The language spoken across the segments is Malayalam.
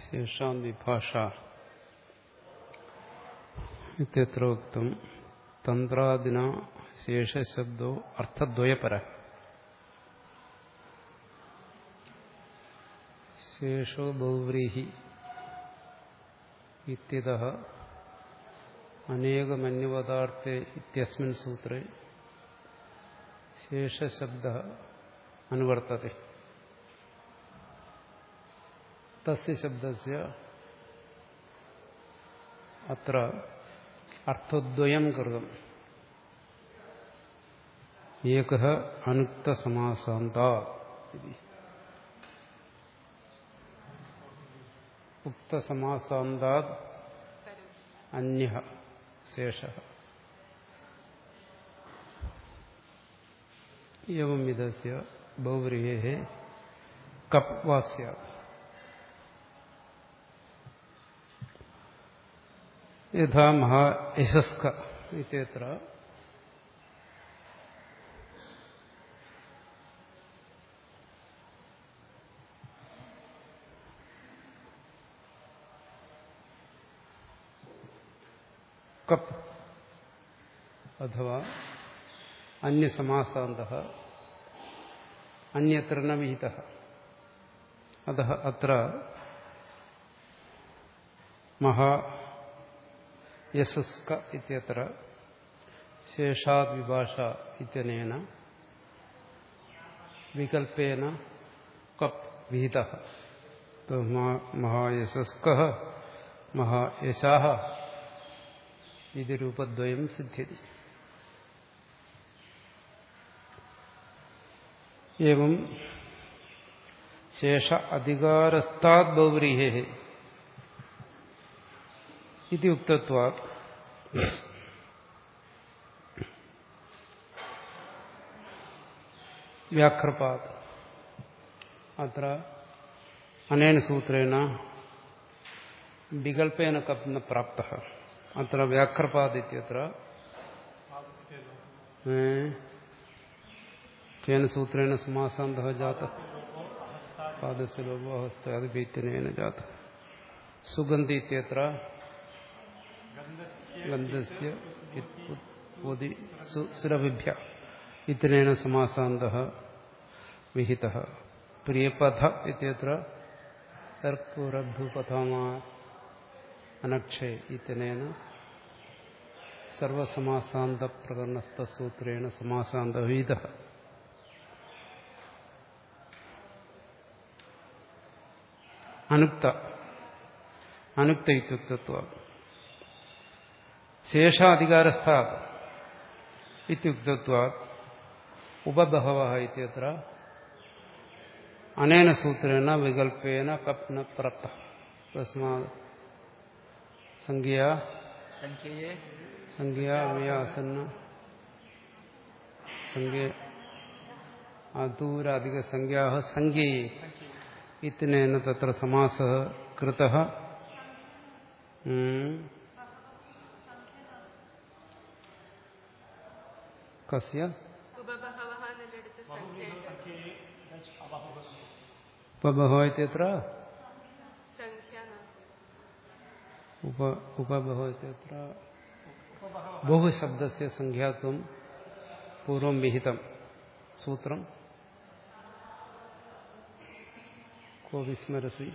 ശേഷാം വിഭാഷ ഇത്യത്ര ഉക്തം തന്ത്രാദിന ശേഷശബ്ദോ അർത്ഥദ്വയപര ശേഷോ ബൗവ്രീഹി ഇത്യത അനേകമന്യപദാർത്ഥേ ഇത്യസ്മിൻ സൂത്രേ ശേഷശബ്ദ അനുവർത്തത്തെ തസ്യ ശബ്ദസ്യ അത്ര അർത്ഥദ്വയം കൃതം ഏക അനുക്തസമാസാന്ത ഉക്തസമാസാന്താത് അന്യ ശേഷ एवं विधस्य बहुव्रीहेः कप् वा स्यात् यथा महायशस्क इत्यत्र कप् अथवा अन्यसमासान्तः अन्यत्र न विहितः अतः अत्र महा यशस्क इत्यत्र शेषाद् विभाषा इत्यनेन विकल्पेन कप् विहितः तो महायशस्कः महायशाः इति रूपद्वयं सिद्ध्यति एवं शेष अधिकारस्तात् बहुव्रीहेः इति उक्तत्वात् व्याख्रपात् अत्र अनेन सूत्रेण विकल्पेन कप् न प्राप्तः अत्र व्याख्रपात् इत्यत्र केन सूत्रेण समासान्तः जातः पादस्य लोभो हस्तादिपीत्यनेन जातः सुगन्धि इत्यत्र गन्धस्य सुरभिभ्य इत्यनेन समासान्तः विहितः प्रियपथ इत्यत्र तर्कुरब्धुपथमा अनक्षे इत्यनेन सर्वसमासान्तप्रकरणस्थसूत्रेण समासान्तविहितः അനുക്ത അനുക്ത ഇത്യുക്തത്വ ശേഷാധികാരസ്ഥ ഇത്യുക്തത്വ ഉപബഹവ ഇത്യത്ര അനേന സൂത്രേണ വികൽപ്പേന കപ് ന പ്രാപ്ത തസ്മാത് സംഖ്യ സംഖ്യ അവയാസന്ന സംഖ്യ അദൂരാധിക സംഖ്യാ സംഖ്യയെ ഇത്തിനേന തത്ര സമാസ കൃത കസ്യ ഉപബഹോ ഇത്യത്ര ഉപബഹോ ഇത്യത്ര ബഹുശബ്ദസ്യ സംഖ്യാത്വം പൂർവം വിഹിതം സൂത്രം को विस्मरसि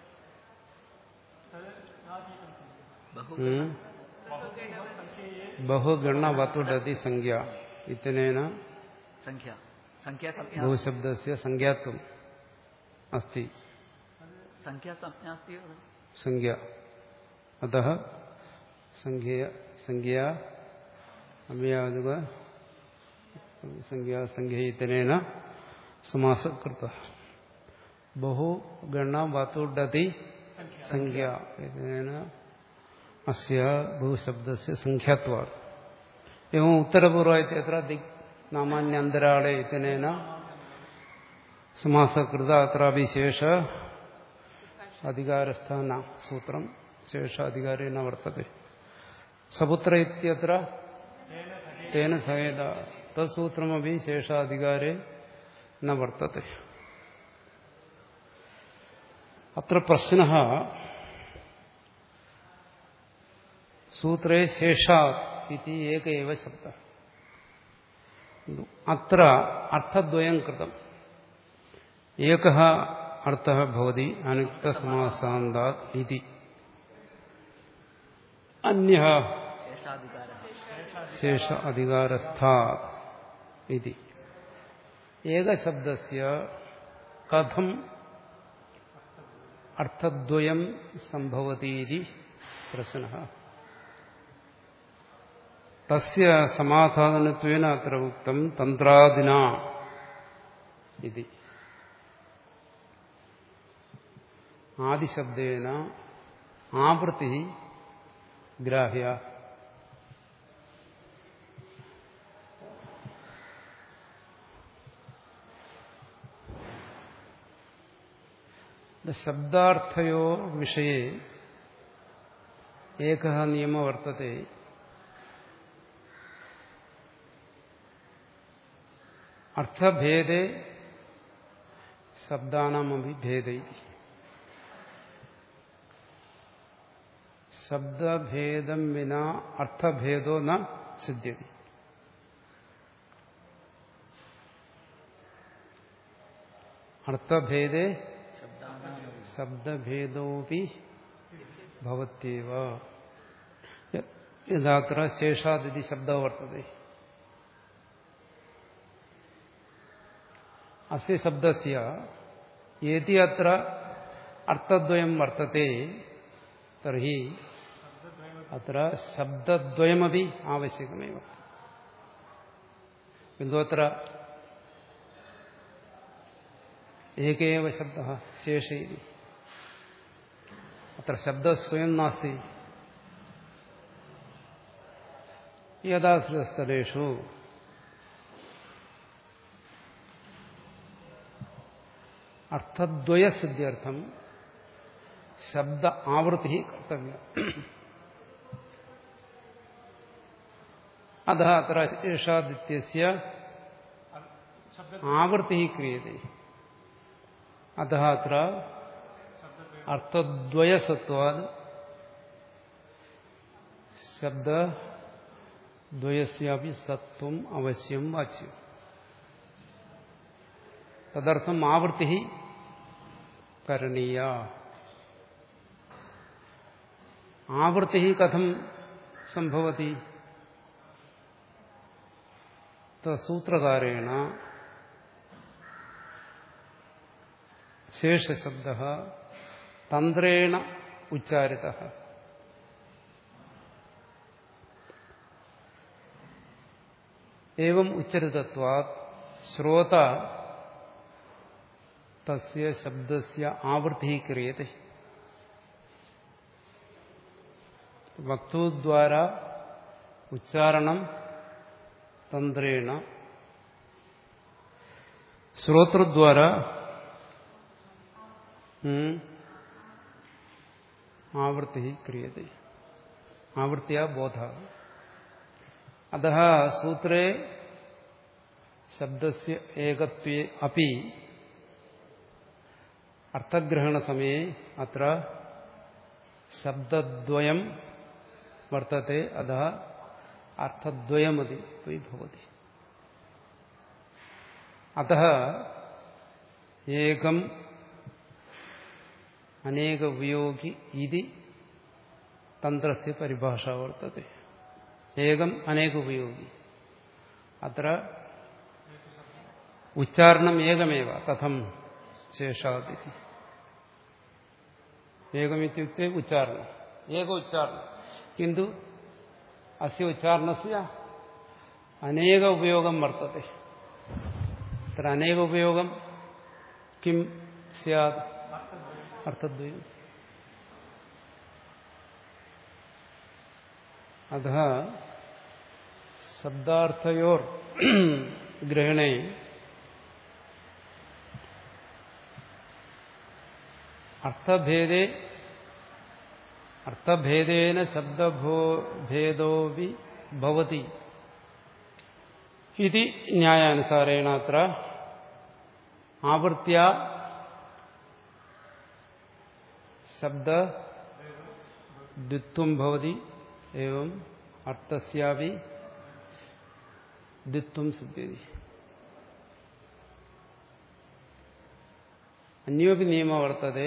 बहुगणवतुडति संज्ञा इत्यनेन बहुशब्दस्य संज्ञात्वम् अस्ति संज्ञा अतः संज्ञा अव्यादुग संज्ञा संज्ञा इत्यनेन समासः कृतः बहुगणवतुडति संज्ञा अस्य बहुशब्दस्य संख्यात्वात् एवम् उत्तरपूर्व इत्यत्र दिक् नामान्यन्तराळे इत्यनेन समासः कृत अत्रापि शेष अधिकारस्थ न सूत्रं शेष अधिकारे न वर्तते सपुत्र इत्यत्र तेन सहेद तत्सूत्रमपि शेषाधिकारे न वर्तते അത്ര പ്രശ്ന സൂത്രേ ശേഷാത് ഇതി ഏക ഏവ ശബ്ദ അത്ര അർത്ഥദ്വയം കൃതം ഏക അർത്ഥ ഭവതി അനുക്തസമാസാന്താത് ഇതി അന്യ ശേഷ അധികാരസ്ഥാത് ഇതി ഏകശബ്ദസ്യ കഥം അർത്ഥദ്വയം സംഭവതീതി പ്രശ്ന തസ്യ സമാധാനത്വേന അത്ര ഉക്തം തന്ത്രാദിന ഇതി ആദിശബ്ദേന ആവൃത്തി ഗ്രാഹ്യ ശബ്ദാർത്ഥയോ വിഷയെ ഏക നിയമ വർത്തത്തെ അർത്ഥഭേദേ ശബ്ദാനാമപി ഭേദൈ ശബ്ദഭേദം വിന അർത്ഥഭേദോ ന സിദ്ധ്യതി അർത്ഥഭേദേ ശബ്ദഭേദോപി ഭവത്യവ യഥാത്ര ശേഷാദിതി ശബ്ദ വർത്തത്തെ അസ്യ ശബ്ദസ്യ യേതി അത്ര അർത്ഥദ്വയം വർത്തത്തെ തർഹി അത്ര ശബ്ദദ്വയമപി ആവശ്യകമേവ കിന്തു അത്ര ഏകേവ ശബ്ദ ശേഷേരി അത്ര ശബ്ദ സ്വയം നാസ്തി യഥാശ്രിതസ്ഥലേഷു അർത്ഥദ്വയസിദ്ധ്യർത്ഥം ശബ്ദ ആവൃത്തി കർത്തവ്യ അത അത്ര ഏഷാദിത്യസ്യ ആവൃത്തി ക്രിയത്തെ അത അത്ര അർത്ഥദ്വയസത്വാത് ശബ്ദദ്വയസ്യാപി സത്വം അവശ്യം വാച്യം തദർത്ഥം ആവൃത്തി കരണീയ ആവൃത്തി കഥം സംഭവതി സൂത്രകാരേണ ശേഷശബ്ദ തന്ത്രേണ ഉച്ചാരിത एवं ഉച്ചരിതത്വാത് ശ്രോത തസ്യ ശബ്ദസ്യ ആവൃത്തി ക്രിയത്തെ വക്തൂദ്വാര ഉച്ചാരണം തന്ത്രേണ ശ്രോതൃദ്വാര ആവൃത്തി ക്രിയത്തെ ആവൃത്തിയ ബോധ അത സൂത്രേ ശബ്ദസ്യ ഏകത്വേ അപ്പി അർത്ഥഗ്രഹണസമയെ അത്ര ശബ്ദദ്വയം വർത്തത്തെ അത അർത്ഥദ്വയമതി ഭവതി അത ഏകം അനേക ഉപയോഗി ഇതി തന്ത്രസ്യ പരിഭാഷ വർത്തത്തെ ഏകം അനേക ഉപയോഗി അത്ര ഉച്ചാരണം ഏകമേവ കഥം ശേഷാദിതി ഏകമിത്യുക്തെ ഉച്ചാരണം ഏക ഉച്ചാരണം കിന്തു അസ്യ ഉച്ചാരണസ്യ അനേക ഉപയോഗം വർത്തത്തെ അത്ര അനേക ഉപയോഗം കിം സ്യാത് അർത്ഥദ്വയം അത ശബ്ദാർത്ഥയോർ ഗ്രഹണേ അർത്ഥഭേദേ അർത്ഥഭേദേന ശബ്ദഭേദോപി ഭവതി ഇത് ന്യായാനുസാരേണ അത്ര ആവൃത്യ ശബ്ദ ദ്വിത്വം ഭവതി एवं अर्थस्यापि द्वित्वं सिद्ध्यति अन्योपि नियमः वर्तते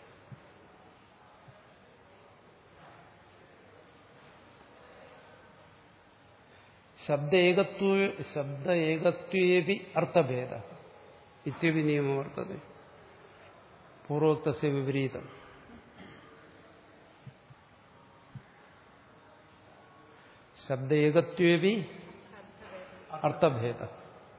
ശബ്ദ ഏകത്വ ശബ്ദ ഏകത്വേപി അർത്ഥഭേദ ഇത്യപി നിയമം വർത്തതെ പൂർവോക്തസ്യ വിപരീതം ശബ്ദ ഏകത്വേപി അർത്ഥഭേദ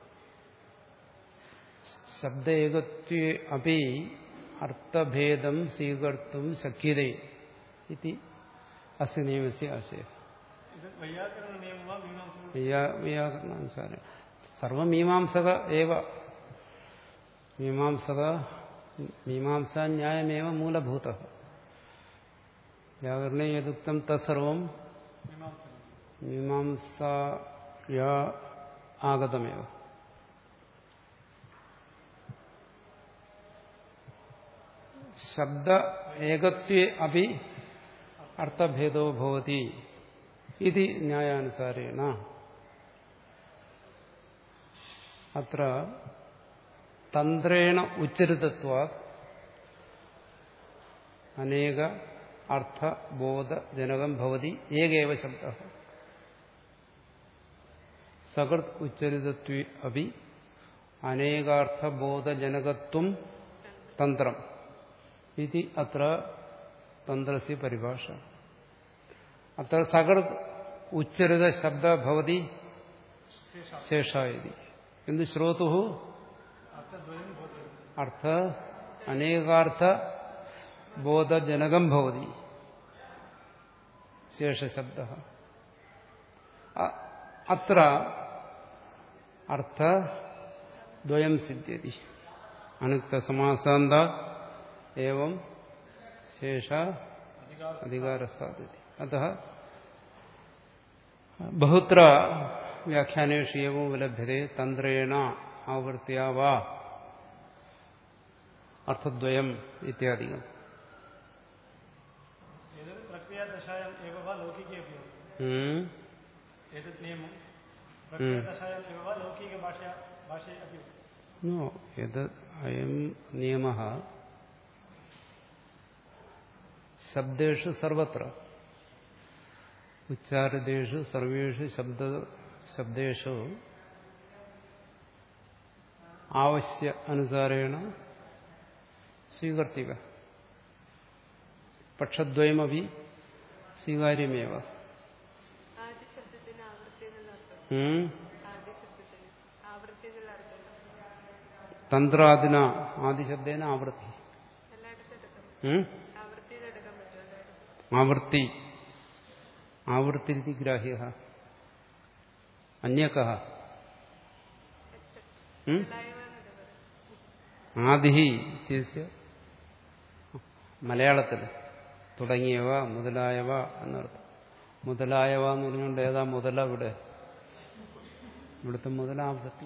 ശബ്ദ ഏകത്വേ അപി അർത്ഥഭേദം സ്വീകർത്തും ശക്യതേ ഇതി അസ്യ നിയമസ്യ ആശയം ഇത് വൈയാകരണ നിയമമാ മീമാംസ വ്യാകരണാനുസാരം സർവമീമാംസക ഏവ മീമാംസക മീമാംസാന്യായമേവ മൂലഭൂത വ്യാകരണേ യദുക്തം തത്സർവം മീമാംസ മീമാംസായാ ആഗതമേവ ശബ്ദ ഏകത്വേ അപി അർത്ഥഭേദോ ഭവതി ഇത് ന്യായാനുസാരേണ അത്ര തന്ത്രേണ ഉച്ചരിതത്വ അനേക അർത്ഥബോധജനകം ഭവതി ഏകേവ ശബ്ദ സകൃത് ഉച്ചരിതത്വ അപി അനേകാർത്ഥബോധജനകത്വം തന്ത്രം ഇത് അത്ര തന്ത്രസ്യ പരിഭാഷ അത്ര സകൃത് ഉച്ചരിത ശബ്ദ ഭവതി ശേഷായതി എന്ത് ശ്രോതു അർത്ഥദ്വയം ഭവതി അർത്ഥ അനേകാർത്ഥ ബോധജനകം ഭവതി ശേഷശബ്ദ അത്ര അർത്ഥദ്വയം സിദ്ധ്യതി അനുക്തസമാസാന്ത ഏവം ശേഷ അധികാരസ്ഥാപതി അത ബഹുത്ര വ്യാഖ്യാനേഷു ഏവം ഉപലഭ്യത്തെ തന്ത്രേണ ആവർത്തിയ വാ അർത്ഥദ്വയം ഇത്യാദികം एतत् प्रक्रियादशायाम् एव वा लौकिके अपि भवति ഉം. एतत् नियमं प्रक्रियादशायाम् एव वा लौकिकभाषया भाषे अपि भवति No, യത് അയം നിയമ ശബ്ദേഷു സർവത്ര ഉച്ചാരിതേഷു സർവേഷു ശബ്ദ ശബ്ദേഷു ആവശ്യ അനുസാരേണ സ്വീകർത്തിക പക്ഷദ്വയമപി സ്വീകാര്യമേവ ആദ്യ ശബ്ദത്തിന് ആവൃത്തി എന്നുള്ള അർത്ഥം ഉം. ആദ്യ ശബ്ദത്തിന് ആവൃത്തി എന്നുള്ള അർത്ഥം തന്ത്രാദിന ആദിശബ്ദേന ആവൃത്തി എല്ലായിടത്തും എടുക്കാൻ പറ്റും ഉം? ആവൃത്തി എടുക്കാൻ പറ്റും എല്ലായിടത്തും ആവൃത്തി ആവൃത്തി ഗ്രാഹ്യ അന്യക മുതലായവന്നൊക്കെ പറയും ആദി ഇത്യസ്യ മലയാളത്തിൽ തുടങ്ങിയവ മുതലായവ എന്നർത്ഥം മുതലായവ എന്ന് പറഞ്ഞുകൊണ്ട് ഏതാ മുതല ഇവിടെ ഇവിടുത്തെ മുതലാവൃത്തി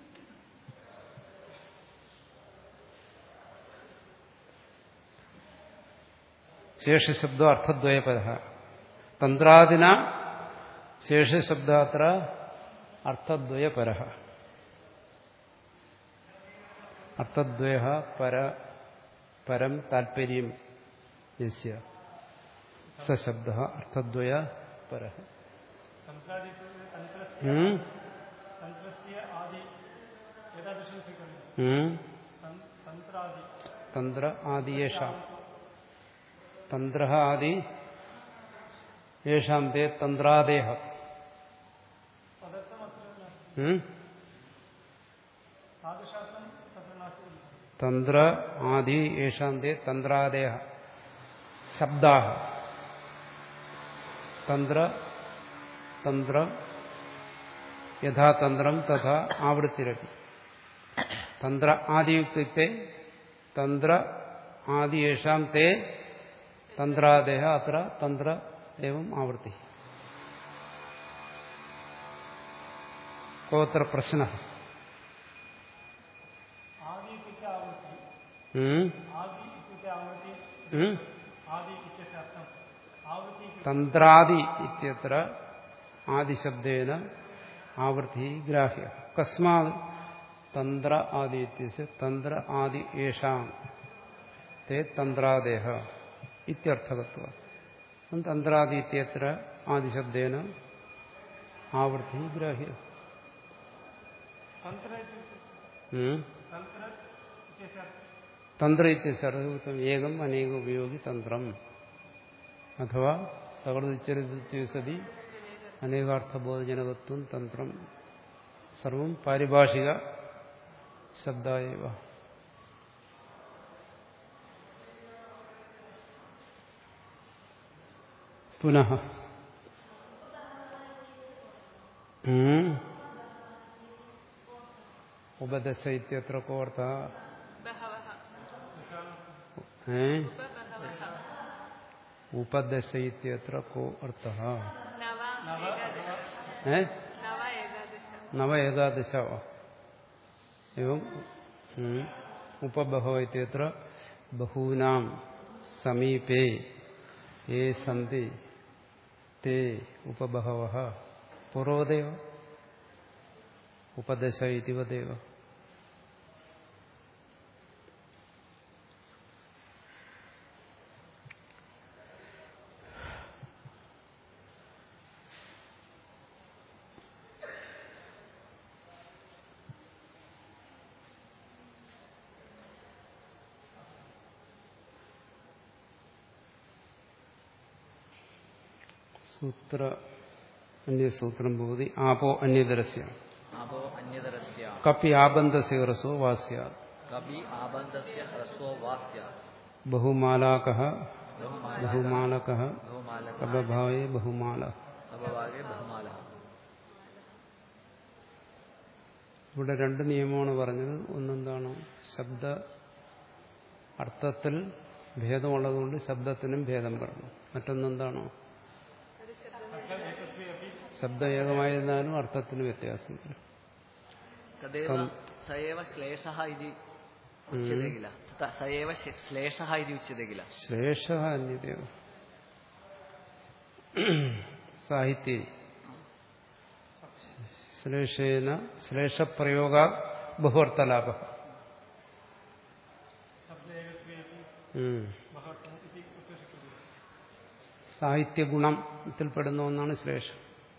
ശേഷശബ്ദം അർത്ഥദ്വയപര തന്ത്രാദിന ശേഷശബ്ദ അത്ര അർത്ഥദ്വയപര അർത്ഥദ്വയ പര പരം താല്പര്യം യസ്യ സശബ്ദ അർത്ഥദ്വയ പര तन्त्रादि तन्त्रस्य ഉം? तन्त्रस्य आदि एतादृशं स्वीकरणीयं ഉം? तन्- तन्त्रादि തന്ത്ര ആദി യേഷാം തന്ത്ര ആദി യേഷാം തേ തന്ത്രാദേഹ तदर्थमत्र नास्ति ഉം? तादृशार्थं तत्र नास्ति തന്ത്ര ആദി യേഷാം തേ തന്ത്രാദേഹ ശബ്ദാ തന്ത്ര തന്ത്ര യഥാ തന്ത്രം തഥാ ആവൃത്തിരപി തന്ത്ര ആദിയുക്തിത്തെ തന്ത്ര ആദി യേഷാം തേ തന്ത്രാദേഹ അത്ര തന്ത്ര ഏവം ആവൃത്തി കോത്ര പ്രശ്ന आदि इत्युक्ते आवृत्ति ഉം? आदि इत्युक्ते आवृत्ति ഉം? आदि इत्यस्य अर्थम् ആവൃത്തി തന്ത്രാദി ഇത്യത്ര ആദിശബ്ദേന ആവൃത്തി ഗ്രാഹ്യ കസ്മാത് തന്ത്ര ആദി ഇത്യസ്യ തന്ത്ര ആദി യേഷാം തേ തന്ത്രാദേഹ ഇത്യർത്ഥകത്വ തന്ത്രാദി ഇത്യത്ര ആദിശബ്ദേന ആവൃത്തി ഗ്രാഹ്യ തന്ത്ര ഇത്യുക്ते ഉം. തന്ത്ര ഇത്യस्य തന്ത്ര ഇത്യർത്ഥം ഏകം അനേക ഉപയോഗി തന്ത്രം അഥവാ സകൃതിച്ചരിച്ചു സതി അനേകാർത്ഥബോധജനകത്വം തന്ത്രം സർവം പാരിഭാഷിക ശബ്ദായവ പുനഃ ഉം. ഉപദശ ഇത്യത്ര കോർത്ഥ ബഹവഃ ഏ ഉപബഹവഃ ഉപദശ ഇത്യത്ര കോ അർത്ഥ നവ ഏകാദശ ഏ നവ ഏകാദശ നവ ഏകാദശ एवं हम्म, उपबहव इत्यत्र बहूनां समीपे ये सन्ति ते उपबहवः पूर्वदेव उपदश इति वदेव सूत्र अन्यसूत्रं भवति आपो अन्यतरस्य आभो अन्यतरस्य कपि आबन्धस्य रसो वा स्यात् कवि आबन्धस्य ह्रस्वो वा स्यात् बहुमालाकः बहुमालः बहुमालकः बहुमालकः कबभावे बहुमालः अभवागे बहुमालः ഇവിടെ രണ്ട് നിയമമാണ് പറഞ്ഞത് ഒന്നെന്താണ് ശബ്ദ അർത്ഥത്തിൽ ഭേദമുള്ളതുകൊണ്ട് ശബ്ദത്തിനും ഭേദം പറഞ്ഞു മറ്റൊന്നെന്താണോ ശബ്ദം ഏകമായിരുന്നാലും അർത്ഥത്തിന് വ്യത്യാസം വരും तदेव तम्- स एव श्लेषः इति उच्यते किल तथा स एव श्- श्लेषः इति उच्यते किल ശ്ലേഷ അന്യദേവ സാഹിത്യ ശ്ലേഷേന ശ്ലേഷപ്രയോഗ ബഹുവർത്ഥലാഭ शब्द एकत्वे अपि महत्वम् इति वक्तुं शक्यते സാഹിത്യഗുണത്തിൽപ്പെടുന്ന ഒന്നാണ് ശ്ലേഷം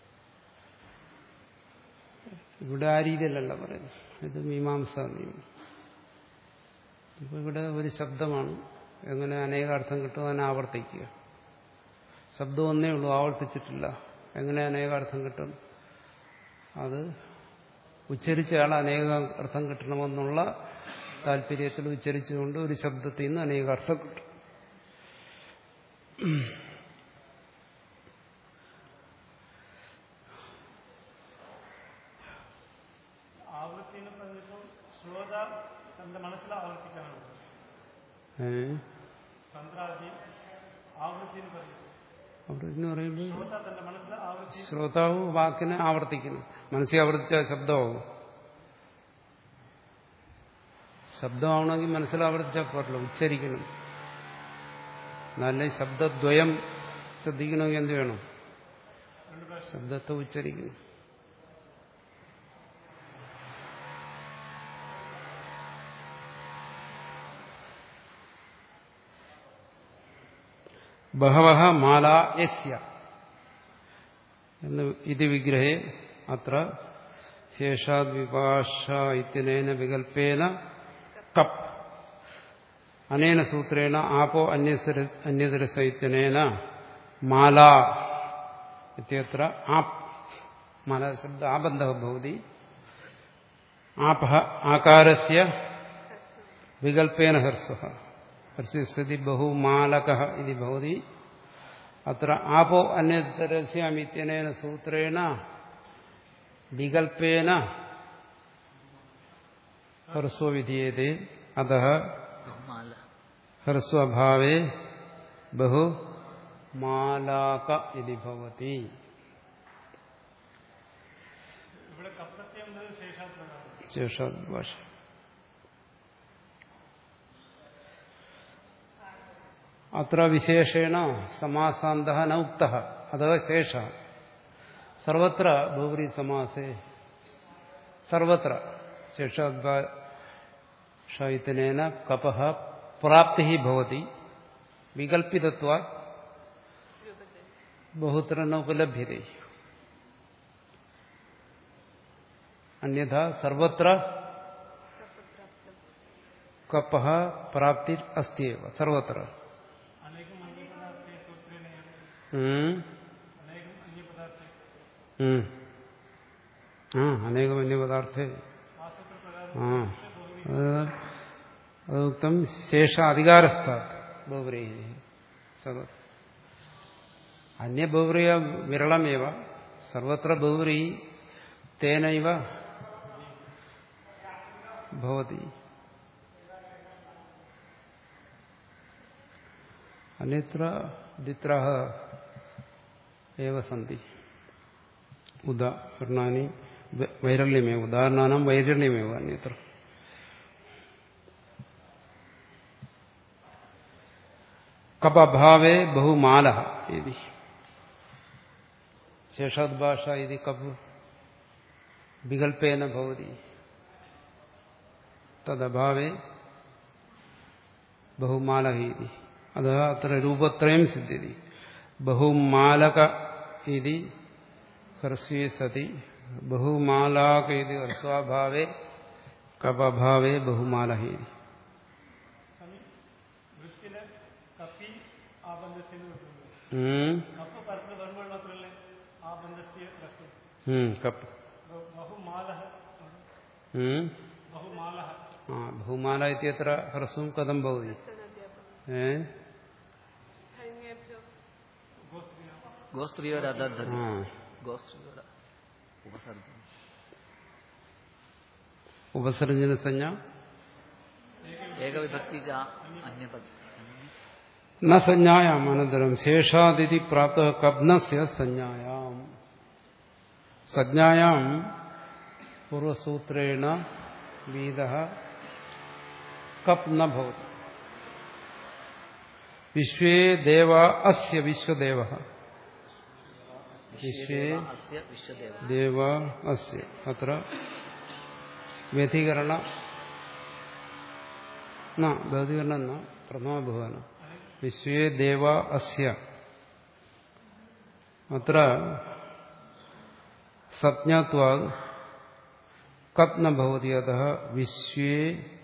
ഇവിടെ ആ രീതിയിലല്ല പറയുന്നത് ഇത് മീമാംസ നിയമം ഇപ്പൊ ഇവിടെ ഒരു ശബ്ദമാണ് എങ്ങനെ അനേകാർത്ഥം കിട്ടും അതിനെ ആവർത്തിക്കുക ശബ്ദം ഒന്നേ ഉള്ളൂ ആവർത്തിച്ചിട്ടില്ല എങ്ങനെ അനേകാർത്ഥം കിട്ടും അത് ഉച്ചരിച്ചയാൾ അനേക അർത്ഥം കിട്ടണമെന്നുള്ള താല്പര്യത്തിൽ ഉച്ചരിച്ചുകൊണ്ട് ഒരു ശബ്ദത്തിൽ നിന്ന് അനേകാർത്ഥം കിട്ടും ആവൃത്തി എന്ന് പറഞ്ഞപ്പോൾ ശ്രോത തന്റെ മനസ്സിൽ ആവർത്തിക്കാനാണ് ഏഹ് തന്ത്രാദി ആവൃത്തി എന്ന് പറയുന്നത് അവിടെ എന്ന് പറയുമ്പോൾ ശ്രോത തന്റെ മനസ്സിൽ ആവൃത്തി ശ്രോതാവ് വാക്കിനെ ആവർത്തിക്കുന്നു മനസ്സിൽ ആവർത്തിച്ച ശബ്ദമാകും ശബ്ദമാവണമെങ്കിൽ മനസ്സിൽ ആവർത്തിച്ചാൽ പോരല്ലോ ഉച്ചരിക്കണം എന്നാലേ ശബ്ദദ്വയം ശ്രദ്ധിക്കണമെങ്കിൽ എന്ത് വേണം ശബ്ദത്തെ ഉച്ചരിക്കണം ബഹവ മാല യസ്യ എന്ന് ഇത് വിഗ്രഹേ അത്ര ശേഷാദ് വിഭാഷ ഇത്യനേന വികൽപ്പേന കപ്പ് അനേന സൂത്രേണ ആപോ അന്യസര അന്യതരസ ഇത്യനേന മാല ഇത്യത്ര ആപ് മാല ശബ്ദ ആബന്ധ ഭവതി ആപ ആകാരസ്യ വികൽപ്പേന ഹർസ്വ ഹർസ്യസ്ഥിതി ബഹുമാലക ഇതി ഭവതി അത്ര ആപോ അന്യതരസ്യാമിത്യനേന സൂത്രേണ വികൽപ്പേന ഹർസ്വ വിധീയത്തെ അത बहुमालः ഹ്രസ്വഭാവേ ബഹു മാലാക ഇതി ഭവതി ഇവിടെ കപ്രത്യം എന്നത് ശേഷാത്മകമാണ് ശേഷാദ് ഭാഷ അത്ര വിശേഷേണ സമാസാന്ത ന ഉക്ത അത ശേഷ സർവത്ര ബഹുവരി സമാസേ സർവത്ര ശേഷാദ്വാഷയിത്തനേന കപഃ പ്രാപ്തി ഭവതി വികൽപ്പിതത്വാ ബഹുത്ര നോപലഭ്യത അന്യഥ സർവത്ര കപഃ പ്രാപ്തി അസ്തിയേവ സർവത്ര अनेकम् अन्यपदार्थे सूत्रेण एव ഉം. अनेकम् अन्यपदार्थे ഉം. ആ അനേകം അന്യപദാർത്ഥേ आ सूत्रप्रकारे ആ അത് അത് ഉക്തം ശേഷ അധികാരസ്ഥ ബഹുബ്രീ സർവ അന്യബഹുബ്രീയ വിരളമേവ സർവത്ര ബഹുബ്രീ തേനൈവ ഭവതി അന്യത്ര ദ്വിത്രാഹ ഏവ സന്തി ഉദാഹരണാനി വൈരള്യമേവ ഉദാഹരണാനാം വൈരള്യമേവ അന്യത്ര കപഭാവേ ബഹുമാല ഇതി ശേഷദ്ഭാഷ ഇതി കപ് വികൽപ്പേന ഭവതി തദഭാവേ ബഹുമാല ഇതി അത് അത്ര രൂപത്രയം സിദ്ധ്യതി ബഹുമാലക ഇതി ഹ്രസ്വേ സതി ബഹുമാലാക ഇതി ഹ്രസ്വാഭാവേ കപഭാവേ ബഹുമാല ഇതി സ്വാമി വൃത്തിയിലെ കപ്പി ആ ബന്ധത്തിന് വിട്ടുള്ളൂ ഉം. കപ്പ് പരത്തിൽ വരുമ്പോഴത്രല്ലേ ആ ബന്ധസ്യ രസം ഉം, കപ്പ് ബഹുമാല ഉം. ബഹുമാല ആ ബഹുമാല ഇത്യത്ര ഹ്രസ്വം കഥം ഭവതി ഏ ധന്യേഭ്യോ ഗോസ്ത്രീയ ഗോസ്ത്രീയോരദ്ധതി ആ ഗോസ്ത്രീയോര ഉപസർജനം ഉപസർജന സഞ്ജ ഏകവിഭക്തി ച അന്യപദ ന സഞ്ജായാം അനന്തരം ശേഷാദിതി പ്രാപ്ത കബ്നസ്യ സഞ്ജായാം സജ്ഞായാം പൂർവസൂത്രേണ വീത കപ് ന ഭവതി വിശ്വേ ദേവ അസ്യ വിശ്വദേവ വിശ്വേ അസ്യ വിശ്വദേവ ദേവ അസ്യ അത്ര വ്യതികരണ ന വ്യതികരണം ന പ്രഥമഭുവന വിശ്വേ ദേവ അസ്യ അത്ര സജ്ഞാത്വാ കത് ന ഭവതി അത വിശ്വേ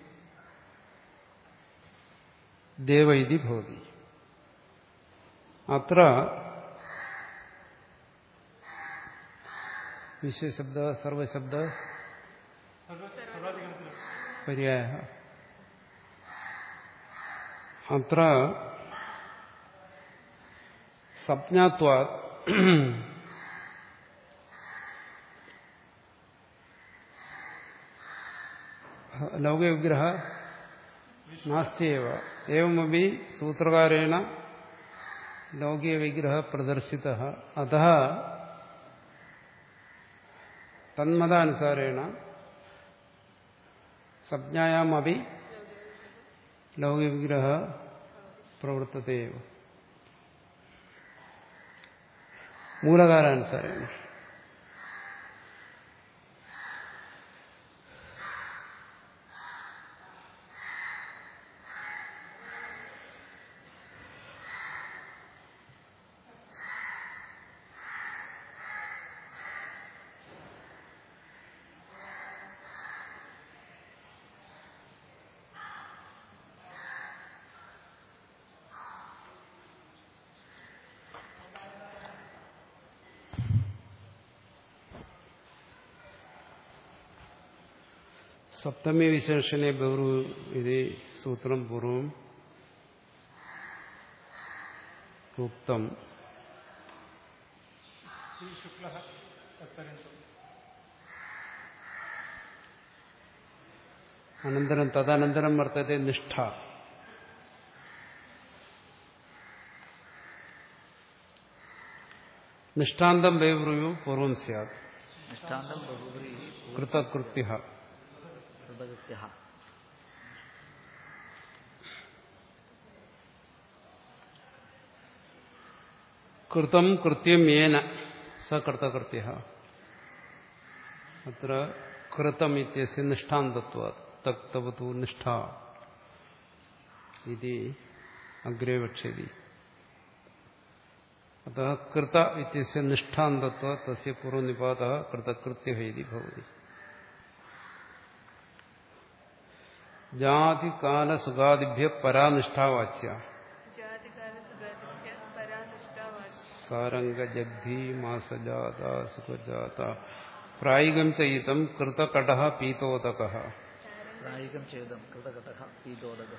ദേവ ഇതി ഭവതി അത്ര വിശ്വശബ്ദ സർവശബ്ദ സർവാധികരണത്തിലും പര്യായ അത്ര സപ്ഞാത്വാ ലൗകികവിഗ്രഹ നാസ്തിയേവ एवमपि सूत्रकारेण लौकिकविग्रहः प्रदर्शितः अतः തന്മതാനുസാരേണ സംജ്ഞായാമപി ലൗകികവിഗ്രഹ പ്രവർത്തത്തെ മൂലകാരാനുസാരേണ സപ്തമി വിശേഷണെ ബഹു ഇത് സൂത്രം പൂർവം ഉക്തം ശ്രീശുക്ല തത്പര്യന്തം അനന്തരം തദനന്തരം വർത്തത്തെ നിഷ്ഠ നിഷ്ഠാന്തം ബൈവ്രുയു പൂർവം സ്യാത് നിഷ്ഠാന്തം ബഹുബ്രീ കൃതകൃത്യ കൃതകൃത്യ കൃതം കൃത്യം ഏന സ കൃതകൃത്യ അത്ര കൃതം ഇത്യസ്യ നിഷ്ഠാന്തത്വ തക്തവതു നിഷ്ഠ ഇത് അഗ്രേ വക്ഷ്യതി അത കൃത ഇത്യസ്യ നിഷ്ഠാന്തത്വ തസ്യ പൂർവനിപാത കൃതകൃത്യ ഇതി ഭവതി ജാതികാലസുഖാദിഭ്യ പരാനിഷ്ഠാവാച്യ ജാതികാലസുഖാദിഭ്യ പരാനിഷ്ഠാവാചി സാരംഗജഗ്ധി മാസജാത സുഖജാത പ്രായികം ചയിതം കൃതകട പീതോദക പ്രായികം ചെയ്തം കൃതകടക പീതോദക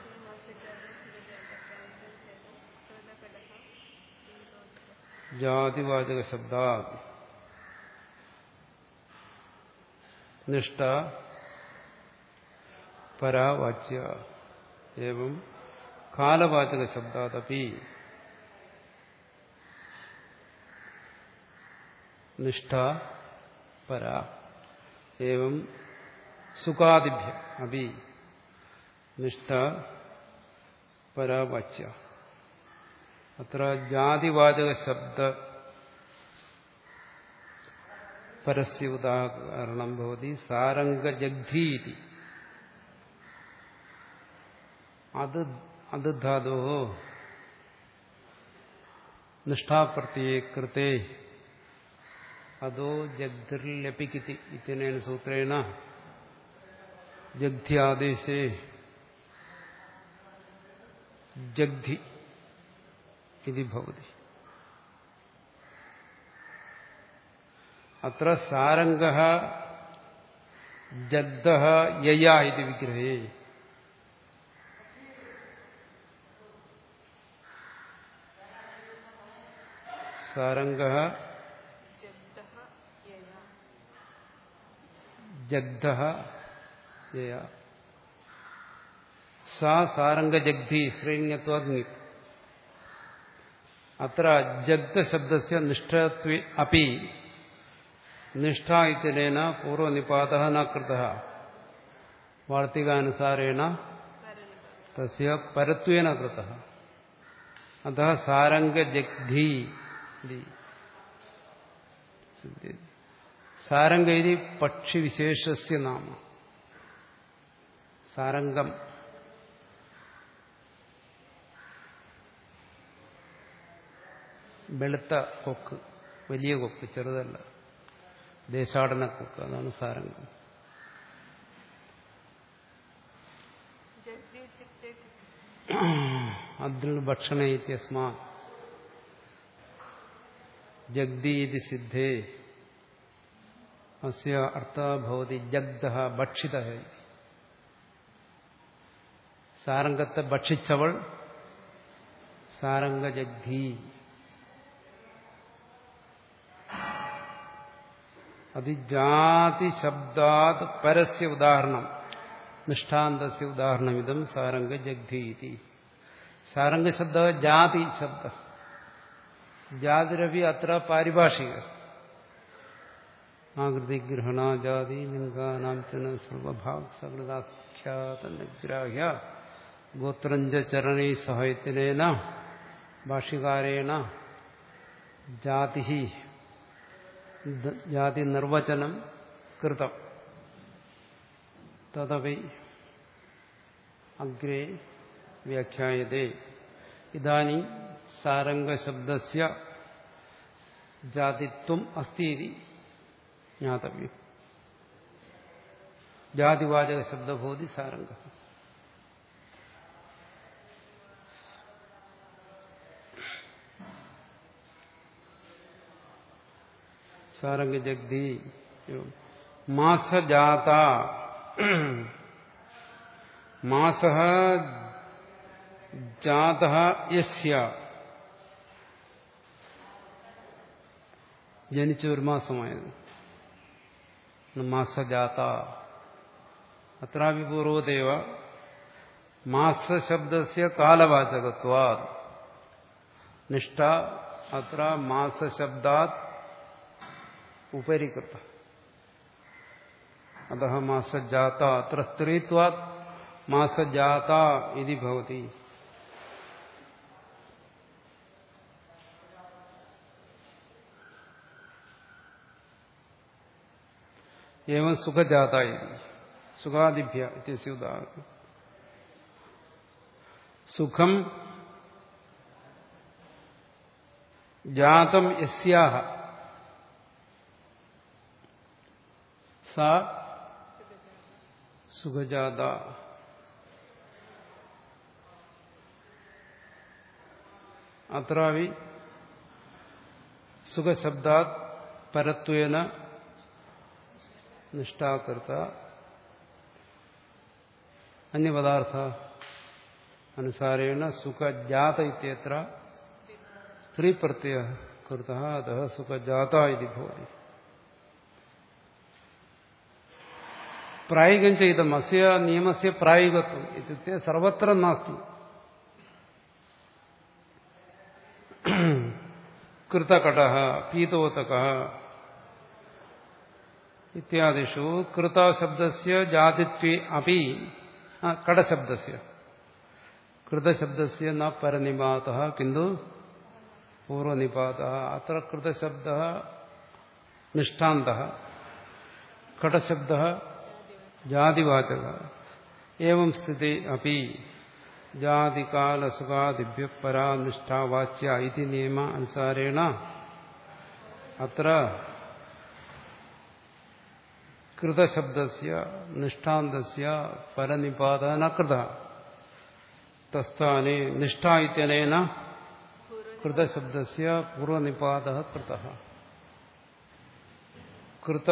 ജാതിവാചക ശബ്ദാ നിഷ്ഠ പരാവാച്യ ഏവം കാലവാചക ശബ്ദാദപി നിഷ്ഠ പര ഏവം സുഖാദിഭ്യ അപി നിഷ്ഠ പരാവാച്യ അത്ര ജാതിവാചക ശബ്ദ പരസ്യ ഉദാഹരണം ഭവതി സാരംഗജഗ്ധീതി അത് അത് ധാതോ നിഷ്ഠാപ്രത്യേ കൃത്തെ അതോ ജഗ്ധിർലപിക്കിതി ഇത്യനേന സൂത്രേണ ജഗ്ധ്യാദേശേ ജഗ്ധി ഇതി ഭവതി അത്ര സാരംഗ ജഗ്ധ യയ ഇതി വിഗ്രഹേ സാരംഗ ജഗ്ധഃ യയ ജഗ്ധ യയ സാ സാരംഗജഗ്ധി ശ്രീലിംഗത്വാഗ്നി അത്ര ജഗ്ധശബ്ദസ്യ നിഷ്ഠത്വേ അപ്പി നിഷ്ഠ ഇത്യനേന പൂർവനിപാത ന കൃത വാർത്തികാനുസാരേണ തസ്യ പരത്വേന കൃത അത സാരംഗജഗ്ധി ഇതി സിദ്ധ്യതി. സാരംഗ ഇതി പക്ഷിവിശേഷസ്യ നാമ സാരംഗം വെളുത്ത കൊക്ക് വലിയ കൊക്ക് ചെറുതല്ല ദേശാടന കൊക്ക് അതാണ് സാരംഗം ജഗ്ധി ഇത്യുക്തെ അദ്രിൽ ഭക്ഷണ ഇത്യസ്മാ ജഗ്ദി ഇതി സിദ്ധേ അസ്യ അർത്ഥ ഭവതി ജഗ്ധ ഭക്ഷിത സാരംഗത്തെ ഭക്ഷിച്ചവൾ സാരംഗജഗ്ധി അത് ജാതി ശബ്ദാത് പരസ്യ ഉദാഹരണം നിഷ്ഠാന്തസ്യ ഉദാഹരണമിതം സാരംഗജഗ്ധി ഇതി സാരംഗശബ്ദ ജാതി ശബ്ദ ജാതിരവി അത്ര പാരിഭാഷിക ആകൃതി ഗ്രഹണ ജാതി ലിംഗാനാം ചന സർവഭാഗ് സകൃതാഖ്യാത നിഗ്രാഹ്യ ഗോത്രഞ്ച ചരണൈ സഹായത്തിനേന ഭാഷികാരേണ ജാതി ജാതി നിർവചനം കൃതം തദവി അഗ്രേ വ്യാഖ്യായതേ ഇതാനി സാരംഗശബ്ദസ്യ ജാതിത്വം അസ്തി ഇതി ജ്ഞാതവ്യം ജാതിവാചക ശബ്ദഭൂതി സാരംഗ സാരംഗജഗ്ധി മാസജാത മാസ ജാത യസ്യ ജനിച്ച ഒരു മാസമായത് മാസജാത അത്രാപി പൂർവദേവ മാസശബ്ദസ്യ കാലവാചകത്വാ നിഷ്ഠ അത്ര മാസശബ്ദാത് ഉപരി കൃത അത മാസജാത അത്ര സ്ത്രീത്വാത് മാസജാത ഇതി ഭവതി ഏവം സുഖജാതായി സുഖാദിഭ്യ ഇത്യസ്യ ഉദാഹരണം സുഖം ജാതം യസ്യാഹ സാ സുഖജാത അത്രാവി സുഖശബ്ദാത് പരത്വേന നിഷ്ഠാകൃത അന്യപദാർത്ഥ അനുസാരേണ സുഖജാത ഇത്യത്ര സ്ത്രീ പ്രത്യയ കൃത അത സുഖജാത ഇതി ഭവതി പ്രായികം ചെയ്തം അസ്യ നിയമസ്യ പ്രായികത്വം ഇത്യുക്തെ സർവത്ര നാസ്തി കൃതകട പീതോതക ഇത്യാദിഷു കൃതശബ്ദസ്യ ജാതിത്വേ അപി ആ, കടശബ്ദസ്യ കൃതശബ്ദസ്യ ന പരനിപാത കിന്തു പൂർവനിപാത അത്ര കൃതശബ്ദ നിഷ്ഠാന്ത കടശബ്ദ ജാതിവാചക ഏവം സ്ഥിതി അപ്പി ജാതികാലസുഖാദിഭ്യ പരാ നിഷ്ഠാവാച്യ ഇതി നിയമ അനുസാരേണ അത്ര കൃതശബ്ദസ്യ നിഷ്ഠാന്തസ്യ പരനിപാത ന കൃത തസ്ഥാനെ നിഷ്ഠ ഇത്യനേന കൃതശബ്ദസ്യ പൂർവനിപാത കൃത കൃത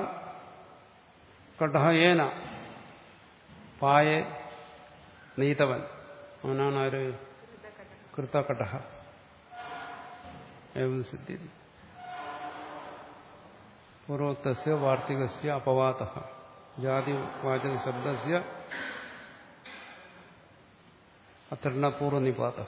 കടഹ ഏന പായെ നെയ്തവൻ അവനാണ് ആര് കൃതകടഹ ഏവം സിദ്ധി പൂർവോക്തസ്യ വാർത്തികസ്യ അപവാത ജാതിവാചക ശബ്ദസ്യ അത്ര ന പൂർവനിപാത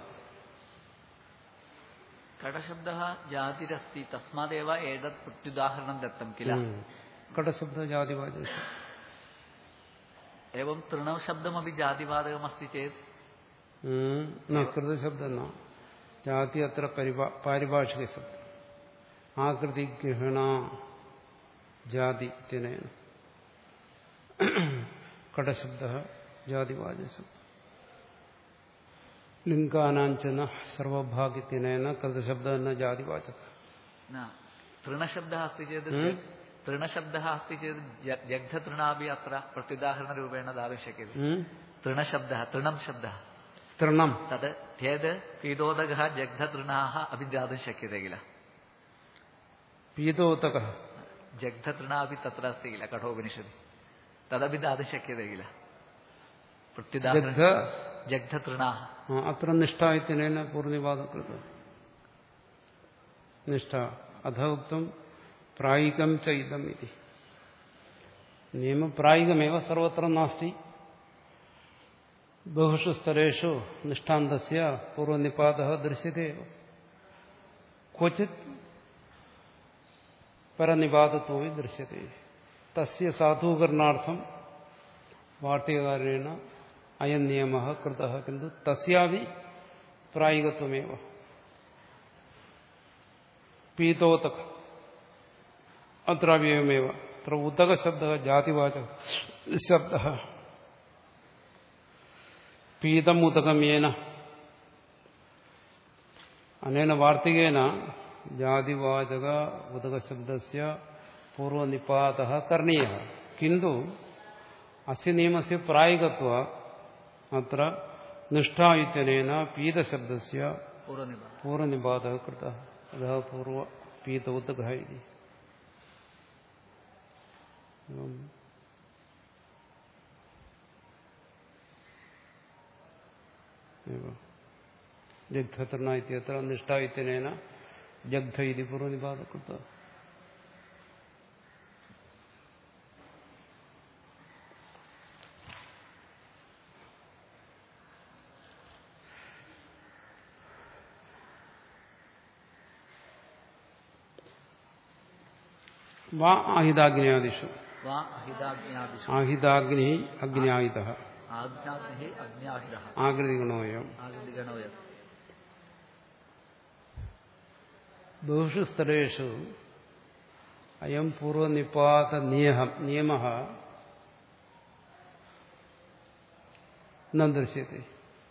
കടശബ്ദ ജാതിരസ്തി തസ്മാദേവ ഏതത് പ്രത്യുദാഹരണം ദത്തം കില കടശബ്ദ ജാതിവാചക ശബ്ദം एवं तृणशब्दमपि जातिवादकमस्ति चेत् ഉം. ന കൃതശബ്ദം ന ജാതി അത്ര പരിഭാ- പാരിഭാഷിക ശബ്ദം ആകൃതി ഗ്രഹണ ജാതി ഇത്യനേന കടശബ്ദ ജാതിവാചക ശബ്ദം ലിംഗാനാഞ്ചന സർവഭാഗിത്യനേന കൃതശബ്ദ ന ജാതിവാചക न तृणशब्दः अस्ति चेत् हम्म? तृणशब्दः अस्ति चेत् ज- जग्धतृणापि अत्र प्रत्युदाहरणरूपेण दातुं शक्यते ഉം. तृणशब्दः तृणं शब्दः തൃണം तद् चेत् पीतोदकः जग्धतृणाः अपि दातुं शक्यते किल പീതോതക जग्धतृणा अपि तत्र अस्ति किल कठोपनिषदि तदपि दातुं शक्यते किल प्रत्युदाहरण ജഗ്ധ जग्धतृणाः ആ, അത്ര നിഷ്ഠ ഇത്യനേന പൂർണിപാതകൃത നിഷ്ഠ അധ ഉക്തം പ്രായികം ച ഇതം ഇതി നിയമം പ്രായികമേവ സർവത്ര നാസ്തി ബഹുഷു സ്ഥലേഷു നിഷ്ഠാന്തസ്യ പൂർവനിപാത ദൃശ്യത്തെ എവ. ക്വചിത് പരനിപാതത്വമേ ദൃശ്യത്തെ തസ്യ സാധൂകരണാർത്ഥം വാർത്തികകാരേണ അയം നിയമ കൃത കിന്തു തസ്യാവി പ്രായികത്വമേവ പീതോതക അത്രാവ്യവമേവ അത്ര ഉദകശബ്ദ ജാതിവാചക ശബ്ദ പീതം ഉദകമേന അനേന വാർത്തികേന ജാതിവാചക ഉദകശബ്ദസ്യ പൂർവനിപാത കരണീയ കിന്തു അസ്യ നിയമസ്യ പ്രായികത്വ അത്ര നിഷ്ഠാ ഇത്യനേന പീതശബ്ദസ്യ पूर्वनिपात പൂർവനിപാത കൃത അത പൂർവ പീത ഉദക ഇതി एवं एवं जग्धतृणा इत्यत्र निष्ठा इत्यनेन जग्ध इति पूर्वनिपात कृत वा आहिदाग्न्यादिषु वा अहिताज्ञादिषु आहिदाग्नि अग्न्यायितः आज्ञाग्निः अग्न्याहिरः आकृतिगुणोऽयम् आगतिगणोयम् ബഹുഷു സ്ഥലേഷു അയം പൂർവനിപാത നിയമം നിയമ ന ദൃശ്യത്തെ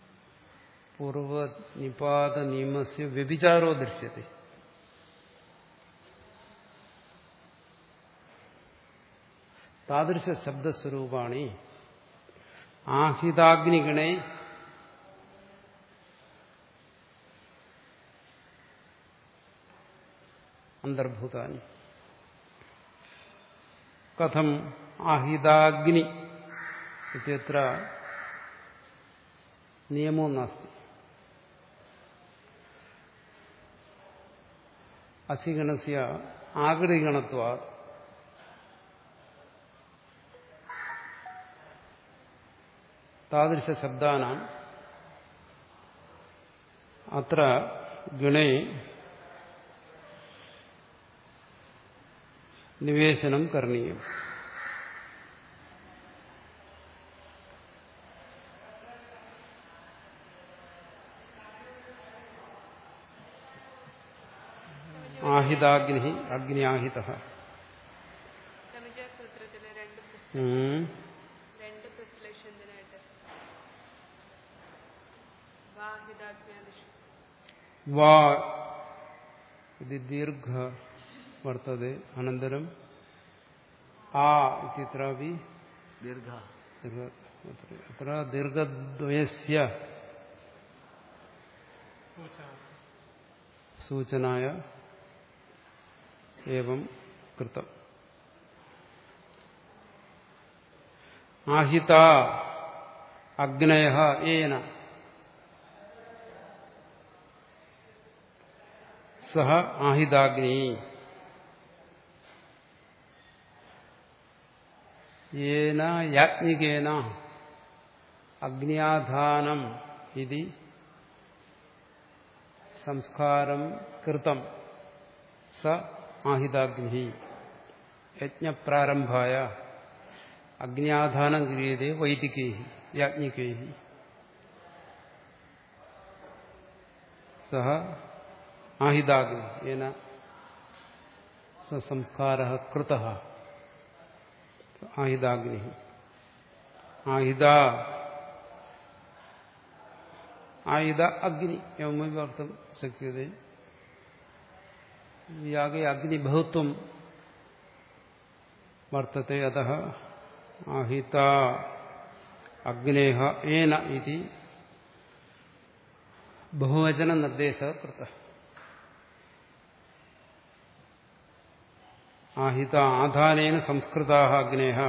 പൂർവനിപാത നിയമസ്യ വ്യഭിചാരോ ദൃശ്യത്തെ താദൃശ ശബ്ദസ്വരൂപാണി ആഹിതാഗ്നിഗണേ അന്തർഭൂതാനി കഥം ആഹിതാഗ്നി ഇത്യത്ര നിയമോ നാസ്തി അസിഗണസ്യ ആകൃതിഗണത്വാ താദൃശശബ്ദാനാം അത്ര ഗണേ നിവേശനം കരണീയം ആഹിതാഗ്നി അഗ്നിയാഹിത സമിജ സൂത്രത്തിലെ രണ്ട് പ്ര- രണ്ട് പ്രശ്ലേഷത്തിനായിട്ട് വാഹിതാജ്ഞാദിഷു വാ ഇത് ദീർഘ വർത്തതെ അനന്തരം ആ ഇത്യत्रापि ദീർഘ ദീർഘ- അത്ര ദീർഘദ്വയസ്യ സൂചനായ ഏവം കൃതം ആഹിത അഗ്നയ ഏന സഹ ആഹിതാഗ്നി യേന യാജ്ഞികേന അഗ്നിയാധാനം ഇതി സംസ്കാരം കൃതം സ ആഹിതാഗ്നി യജ്ഞപ്രാരംഭായ അഗ്നിയാധാനം ക്രിയത്തെ വൈദികൈ യാജ്ഞികൈ സഹ ആഹിതാഗ്നി യേന സംസ്കാര കൃത ആഹിതാഗ്നി ആഹിത ആയുധ അഗ്നി എവമപി വക്തും ശക്യത്തെ യാഗേ അഗ്നിബഹുത്വം വർത്തത്തെ അത ആഹിത അഗ്നേഹ ഏന ഇതി ബഹുവചന നിർദ്ദേശ കൃത ആഹിത ആധാനേന സംസ്കൃതാ അഗ്നേഹ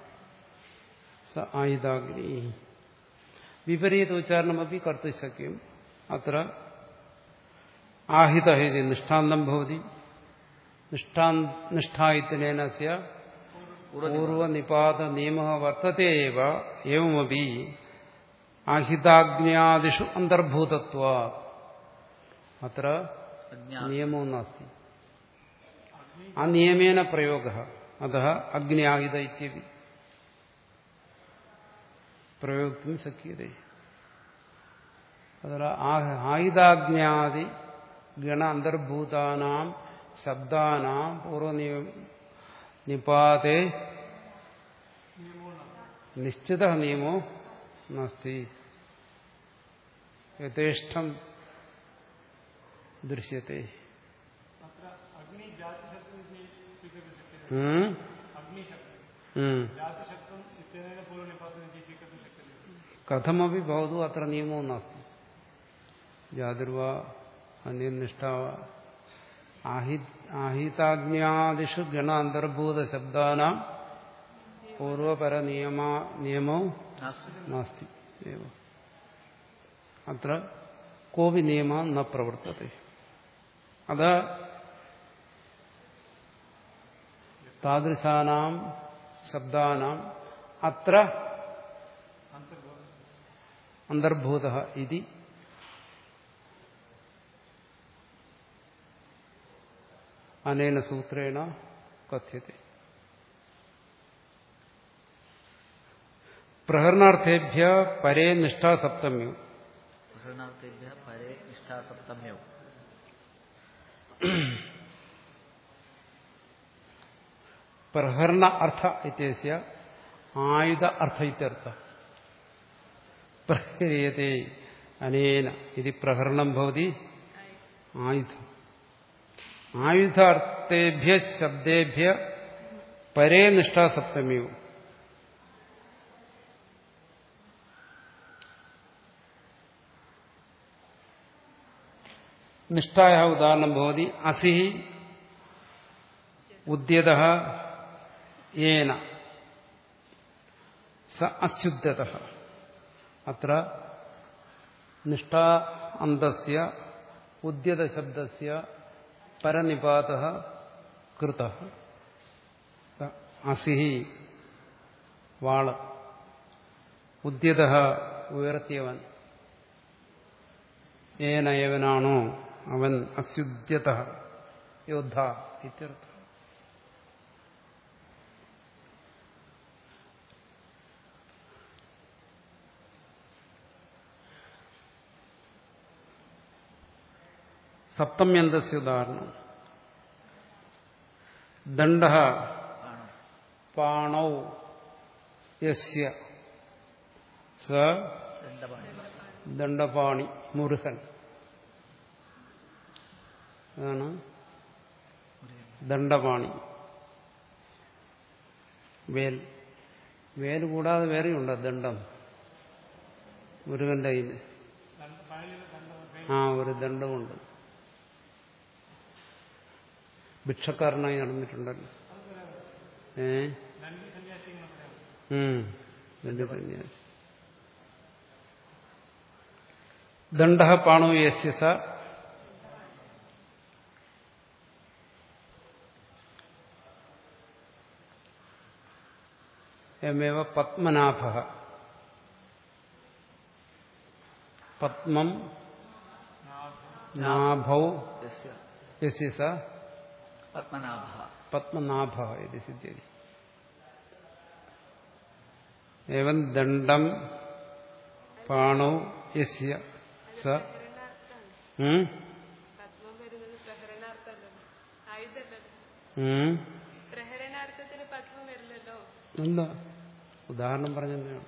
സ ആയുധാഗ്നി വിപരീത ഉച്ചാരണമപ്പി കർത്തും ശക്യം അത്ര ആഹിത ഇതി നിഷ്ഠാന്തം ഭവതി നിഷ്ഠായിത്തിനേന സ്യ പൂർവനിപാത നിയമ വർത്തത്തെ ഏവ ഏവമപി ആഹിതാഗ്ന്യാദിഷു അന്തർഭൂതത്വ അത്ര അജ്ഞാ നിയമോ നാസ്തി ആ നിയമേന പ്രയോഗ അത അഗ്നി ആഹിത ഇത്യപി പ്രയോഗിക്കും ശക്യത അത്ര ആയുധാജ്ഞാതി ഗണ അന്തർഭൂതാനാം ശബ്ദാനാം പൂർവനിയ നിപാതേ നിശ്ചിത നിയമോ നാസ്തി യഥേഷ്ടം ദൃശ്യത്തെ अत्र अग्निजातिशब्दम् इति स्वीकर्तुं शक्यते ഉം? अग्निशब्दम् ഉം. जातिशब्दम् इत्यनेन पूर्वनिपातम् इति स्वीकर्तुं शक्यते കഥമപി ഭവതു അത്ര നിയമോ നാസ്തി ജാതിർവാ അന്യനിഷ്ഠാ ആഹിതാജ്ഞാദിഷു ഗണ അന്തർഭൂത ശബ്ദാനാം പൂർവപര നിയമ നിയമോ നാസ്തി നാസ്തി ഏവ അത്ര കോപി നിയമ ന പ്രവർത്തത്തെ അത് താദൃശാനാം ശബ്ദാനാം അത്ര അന്തർഭൂത ഇതി അനേന സൂത്രേണ കഥ്യത്തെ പ്രഹരണാർത്ഥേഭ്യ പരേ നിഷ്ഠാസപ്തമ്യോ പ്രസന്നാർത്ഥേഭ്യ പരേ നിഷ്ഠാസപ്തമ്യവും പ്രഹരണ അർത്ഥ ഇത്യസ്യ ആയുധ അർത്ഥ ഇത്യർത്ഥ പ്രഹ്രിയത്തെ അനേന ഇത് പ്രഹരണം ഭവതി ആയുധം ആയുധാർത്ഥേഭ്യ ശബ്ദേഭ്യ പരേ നിഷ്ഠാസപ്തമ്യവും നിഷ്ഠായ ഉദാഹരണം ഭവതി അസി ഉദ്യത ഏന സ അശുദ്ധത അത്ര നിഷ്ഠാ അന്തസ്യ ഉദ്യത ശബ്ദസ്യ പരനിപാത കൃത അസിഹി വാള് ഉദ്യത ഉയർത്തിയവൻ ഏന ഏവനാണോ അവൻ അസ്യുദ്യത യോദ്ധ ഇത്യർത്ഥ സപ്തമ്യന്തസ്യ ഉദാഹരണം ദണ്ഡ ആണോ പാണൗ യസ്യ സ ദണ്ഡപാണി ദണ്ഡപാണി മുരുകൻ അതാണ് ദണ്ഡപാണി വേൽ വേൽ കൂടാതെ വേറെയുണ്ടോ ദണ്ഡം മുരുകന്റെ കയ്യിൽ ആ ഒരു ദണ്ഡമുണ്ട് ഭിക്ഷക്കാരനായി നടന്നിട്ടുണ്ടല്ലോ ഏ ഉം, ദണ്ഡി സന്യാസി ദണ്ഡ പാണോ യസ്യ സ എമേവ പത്മനാഭ പത്മം നാഭൗ യസ്യ യസ്യ സ പത്മനാഭ പത്മനാഭ ഇത് സിദ്ധ്യതി ഏവം ദണ്ഡം പാണോ യസ്യ സ പ്രഹരണാർത്ഥാണ് ഉം, പത്മം വരുന്നത് പ്രഹരണാർത്ഥല്ലോ ആയുധല്ലല്ലോ ഉം. പ്രഹരണാർത്ഥത്തിന് പത്മം വരില്ലല്ലോ എന്താ ഉദാഹരണം പറഞ്ഞതാണ്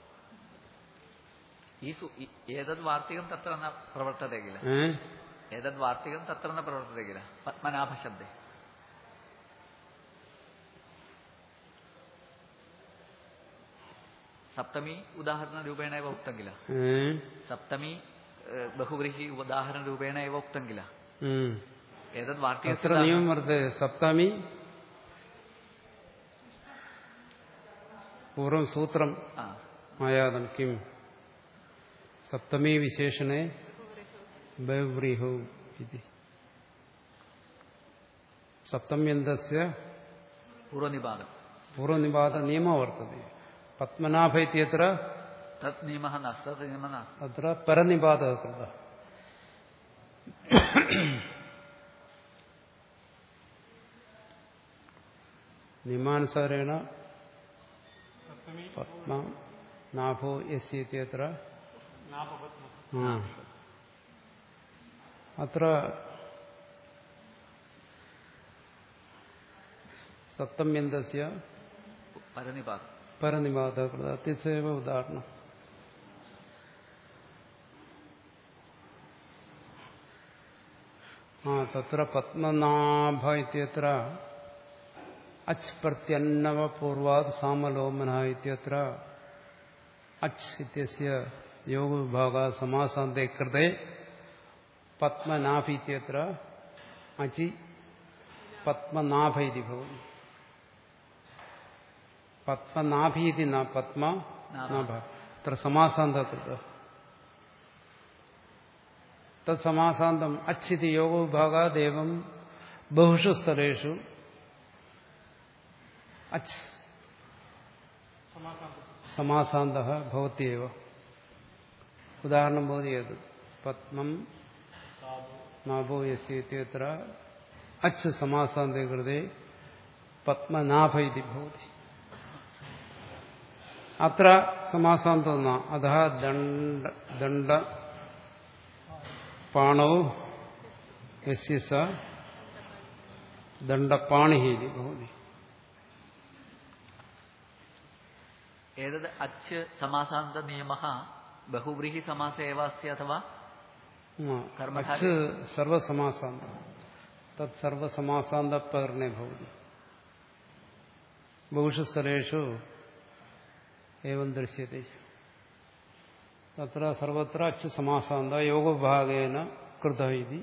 ഈ സു- ഈ- ഏതത് വാർത്തികം തത്ര ന പ്രവർത്തते किल ഏ ഏതത് വാർത്തികം തത്ര ന പ്രവർത്തते किल പത്മനാഭ ശബ്ദേ സപ്തമി ഉദാഹരണരൂപേണ एव उक्तं किल ഏ സപ്തമി ഏഹ്, ബഹുവ്രീഹി ഉദാഹരണരൂപേണ एव उक्तं किल ഉം. ഏതത് അത്ര വാർത്തികस्य നിയമം വർത്തേ സപ്തമി പൂർവം സൂത്രം ആ ആയാതം കിം സപ്തമി വിശേഷണേ ബഹ്രീഹോ ഇതി സപ്തമ്യന്തസ്യ പൂർവനിപാതം പൂർവനിപാത നിയമ വർത്തते പത്മനാഭ ഇത്യത്ര തത് നിയമः नास्ति तत् नियमः नास्ति അത്ര പരനിപാത കൃത നിയമാനുസാരേണ പത്മ നാഭോ യസ്യ ഇത്യത്ര ആ. അത്ര സപ്തമ്യന്തസ്യ പരനിപാതം പരനിപാത കൃത അത്യസേവ ഉദാഹരണം ആ തത്ര പത്മനാഭ ഇത്യത്ര അച്ച് പ്രത്യന്നവ പൂർവാത് സാമലോമന ഇത്യത്ര അച്ച് ഇത്യസ്യ യോഗവിഭാഗ സമാസാന്തേ കൃതേ പത്മനാഭ ഇത്യത്ര അചി പത്മനാഭ ഇതി ഭവതി പത്മനാഭീതി ന പത്മ നാഭ അത്ര സമാസാന്ത കൃത തത്സമാസാന്തം അച്ചിതി യോഗവിഭാഗാദേവം ബഹുഷു സ്ഥലേഷു അച്ച് സമാസാന്ത ഭവത്യവ ഉദാഹരണം ഭവതി ഏത് പത്മം നാഭോ യസ്യത്ര അച്ച് സമാസാന്തേ കൃതേ പത്മനാഭ ഇതി ഭവതി അത്ര സമാസാന്തം ന അധ ദണ്ഡ ദണ്ഡ പാണോ യസ്യ സ ദണ്ഡപാണി ഇതി ഭവതി एतद् अच् समासान्तनियमः बहुव्रीहिसमासे एव अस्ति अथवा कर्मधारय- അച്ച് സർവസമാസാന്ത തത് സർവസമാസാന്തപകരണേ ഭവതി ബഹുഷു സ്ഥലേഷു ഏവം ദൃശ്യത്തെ തത്ര സർവത്ര അച്ച് സമാസാന്ത യോഗവിഭാഗേന കൃത ഇതി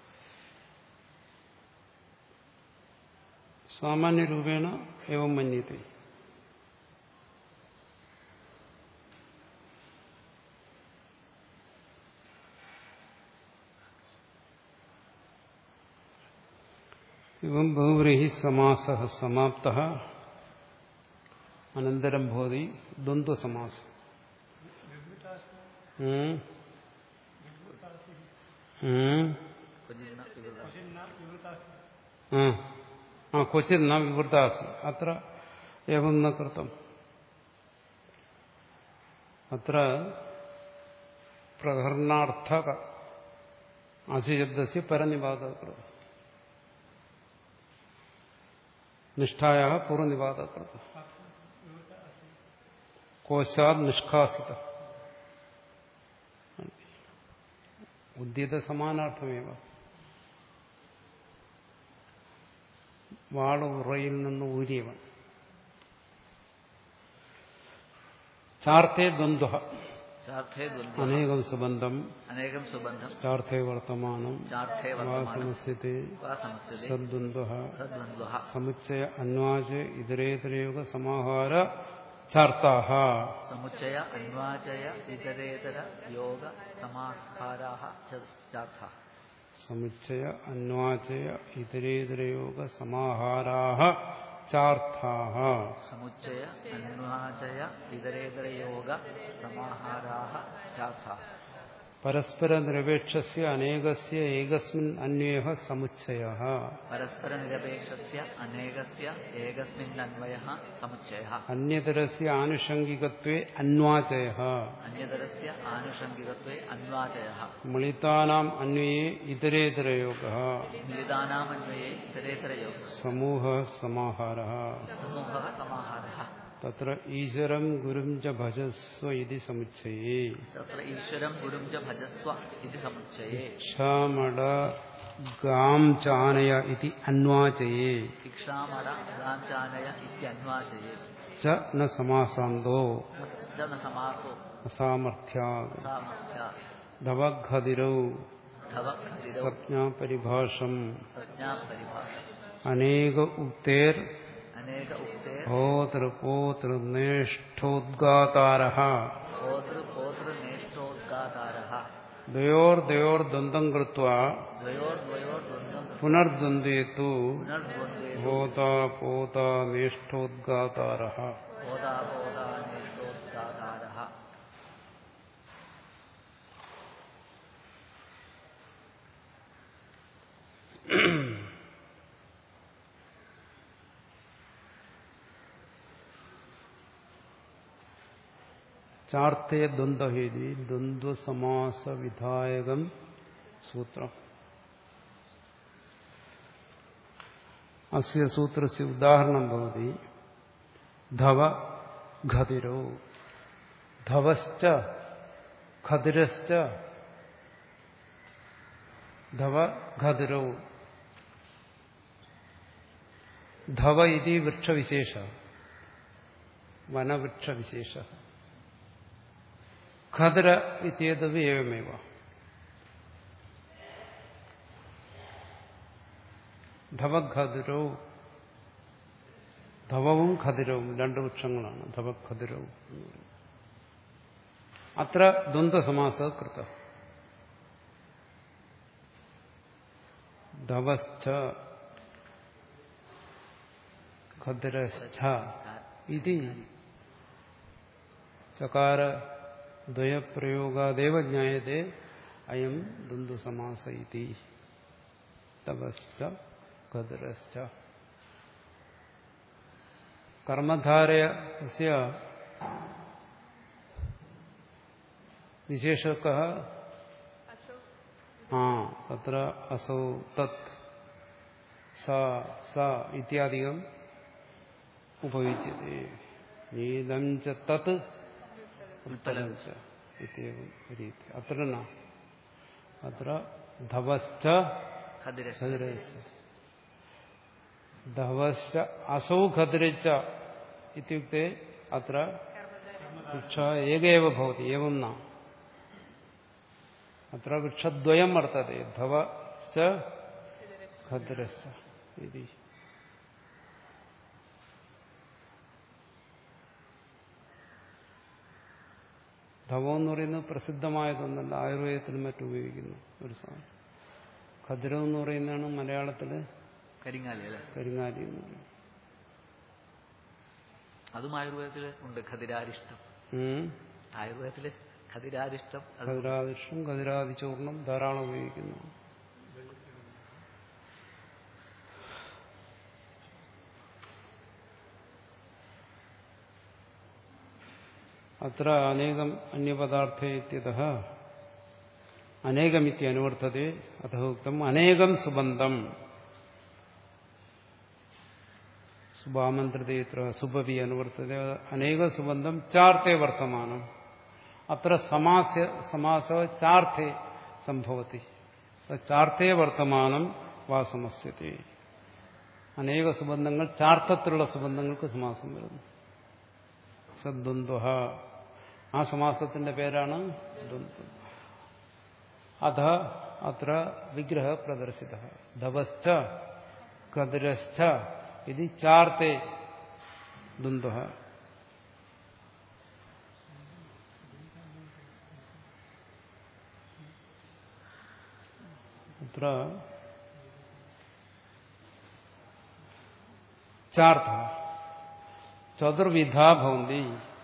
സാമാന്യരൂപേണ ഏവം മന്യത്തെ ഇവം ബഹുവ്രീഹി സമാസ സമാപ്ത അനന്തരം ഭവതി ദ്വന്ദ്വസമാസം ഉം. ഉം. क्वचिन्न विवृता छिन्न विवृता ആ. ആ ക്വचित् ന വിവൃതാസി അത്ര ഏവം ന കൃതം അത്ര പ്രകർണാർത്ഥക അസിശബ്ദസ്യ പരനിവാദ കൃതം നിഷ്ഠായ പൂർവ്വനിവാദ കൃതം കോശാത് നിഷ്കാസിത ഉദ്യത സമാനാർത്ഥമേവ വാള് ഉറയിൽ നിന്ന് ഊരിയവൻ ചാർത്തേ ദ്വന്ദ്വ चार्थे द्वन्द्वः അനേകം സുബന്ധം अनेकं सुबन्धं ചാർത്ഥേ വർത്തമാനം चार्थे വാ वर्तमानं സമസ്യത്തെ वा संस्कृते സദ്വന്ദ്വ सद्वन्द्वः സമുച്ചയ അന്വാച ഇതരേതരയോഗ സമാഹാര ചാർത്താഹ समुच्चय अन्वाचय इतरेतर योग समास्काराः च चार्थाः സമുച്ചയ അന്വാചയ ഇതരേതരയോഗ സമാഹാരാഹ ചാർത്ഥാഹ समुच्चय अन्वाचय इतरेतरयोग समाहाराः चार्थाः പരസ്പര നിരപേക്ഷസ്യ അനേകസ്യ ഏകസ്മിൻ അന്വേഹ സമുച്ചയ परस्परनिरपेक्षस्य अनेकस्य एकस्मिन्नन्वयः समुच्चयः അന്യതരസ്യ ആനുഷംഗികത്വേ അന്വാചയ अन्यतरस्य आनुषङ्गिकत्वे अन्वाचयः മിളിതാനാം അന്വയേ ഇതരേതരയോഗ मिलितानामन्वये इतरेतरयोगः സമൂഹ സമാഹാര समूहः समाहारः തത്ര ഈശ്വരം ഗുരും ച ഭജസ്വ ഇതി സമുച്ചയേ तत्र ईश्वरं गुरुं च भजस्व इति समुच्चये ക്ഷാമട ഗാം ചാനയ ഇതി അന്വാചയേ शिक्षामड गाञ्चानय इत्यन्वाचये ച ന സമാസാന്തോ च न समासो അസാമർഥ്യാ सामर्थ्या ധവഘതിരൗ धव खदिरौ സംജ്ഞാപരിഭാഷം संज्ञापरिभाषा അനേക ഉക്തേർ अनेक उक्ते ഹോതൃപോതൃനേഷ്ഠോദ്ഗാതാര होतृ होतृनेष्ठोद्गातारः ദ്വയോർദ്വയോർദ്വന്ദ്ം കൃത്വാ द्वयोर्द्वयोर्द्वन्द्वं പുനർദ്വന്ദ്വേത്തു पुनर्द्वन्द्वे ഹോത പോത നേഷ്ഠോദ്ഗാതാര होदापोदानेष्ठोद्गातारः ചാർത്തേ ദ്വന്ദ്വഹേതി ദ്വന്ദ്വസമാസ വിധായകം സൂത്രം അസ്യ സൂത്രസ്യ ഉദാഹരണം ഭവതി ധവ ഖതിരോ ധവശ്ച ഖതിരശ്ച ധവ ഖതിരോ ധവ ഇതി വൃക്ഷവിശേഷ വനവൃക്ഷവിശേഷ ഖദ്ര ഇത്യേതത് ഏവമേവ ധവഖദിരോ ധവവും ഖദിരവും രണ്ട് വൃക്ഷങ്ങളാണ് ധവഖദിരവും എന്ന് പറയുന്നത്. അത്ര ദ്വന്ദ്സമാസ കൃത ധവശ്ച ഖദിരശ്ച ഇതി ചകാര ദ്വയപ്രയോഗാദേവ ജ്ഞായത്തെ അയം ദ്വന്ദ്സമാസ ഇതി തപശ്ച ഖദരശ്ച കർമ്മധാരയസ്യ വിശേഷക असौ ആ തത്ര അസൗ തത് സ സ ഇത്യാദികം ഉപയുജ്യത്തെ നീലം ച തത് ഉത്തരം ച ഇത്യവും രീതി അത്ര ന അത്ര ധവശ്ച ഖദിരസ് ഖദിരസ് ധവശ്ച അസൗ ഖദിരച്ച ഇത്യുക്തെ അത്ര വൃക്ഷ ഏകേവ ഭവതി ഏവം ന അത്ര വൃക്ഷദ്വയം വർത്തते ധവശ്ച ഖദിരശ്ച ഇതി ധവം എന്ന് പറയുന്നത് പ്രസിദ്ധമായതൊന്നല്ല ആയുർവേദത്തിലും മറ്റും ഉപയോഗിക്കുന്നു ഒരു സാധനം ഖദിരം എന്ന് പറയുന്നതാണ് മലയാളത്തിൽ കരിങ്ങാലി അല്ലെ കരിങ്ങാലി എന്ന് പറയുന്നത് അതും ആയുർവേദത്തിൽ ഉണ്ട് ഖദിരാരിഷ്ടം ഉം. ആയുർവേദത്തില് ഖദിരാരിഷ്ടം അത് ഖദിരാദിഷ്ടം ഖദിരാദിചൂർണം ധാരാളം ഉപയോഗിക്കുന്നു അത്ര അനേകം അന്യപദാർത്ഥ അനേകമിത്തി അനുവർത്തതെ അഥ ഉക്തം അനേകം സുബന്ധം സുഭാമന്ത്രിതേത്ര സുഭവി അനുവർത്തത അനേക സുബന്ധം ചാർത്തെ വർത്തമാനം അത്ര സമാസ സമാസ ചാർത്തെ സംഭവത്തി ചാർത്തേ വർത്തമാനം വാ സമസ്യത്തെ അനേക സുബന്ധങ്ങൾ ചാർത്തത്തിലുള്ള സുബന്ധങ്ങൾക്ക് സമാസം വരുന്നു സദ്വന്ദ്വ ആ സമാസത്തിന്റെ പേരാണ് ദ്വന്ദ്വം അധ അത്ര വിഗ്രഹ പ്രദർശിത ധവശ്ച കതിരശ്ച ഇത് ചാർത്തെ ദ്വന്ദ്വ അത്ര ചാർത്ഥ ചതുർവിധാ ഭവന്തി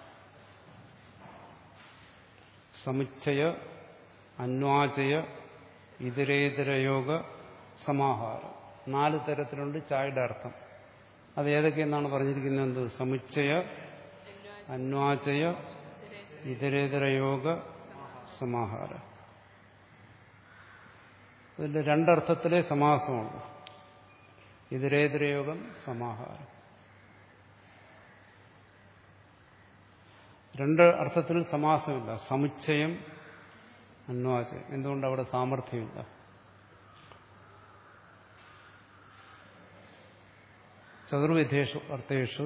സമുച്ചയ അന്വാചയ ഇതരേതരയോഗ സമാഹാരം നാല് തരത്തിലുണ്ട് ചായയുടെ അർത്ഥം അത് ഏതൊക്കെയെന്നാണ് പറഞ്ഞിരിക്കുന്നത് എന്ത് സമുച്ചയ അന്വാചയ ഇതരേതരയോഗ സമാഹാരം ഇതിന്റെ രണ്ടർത്ഥത്തിലെ സമാസമുണ്ട് ഇതരേതരയോഗം സമാഹാരം രണ്ട് അർത്ഥത്തിൽ സമാസമില്ല സമുച്ചയം അന്വാചയം എന്തുകൊണ്ട് അവിടെ സാമർഥ്യമില്ല ചതുർവിധേഷു അർത്ഥേഷു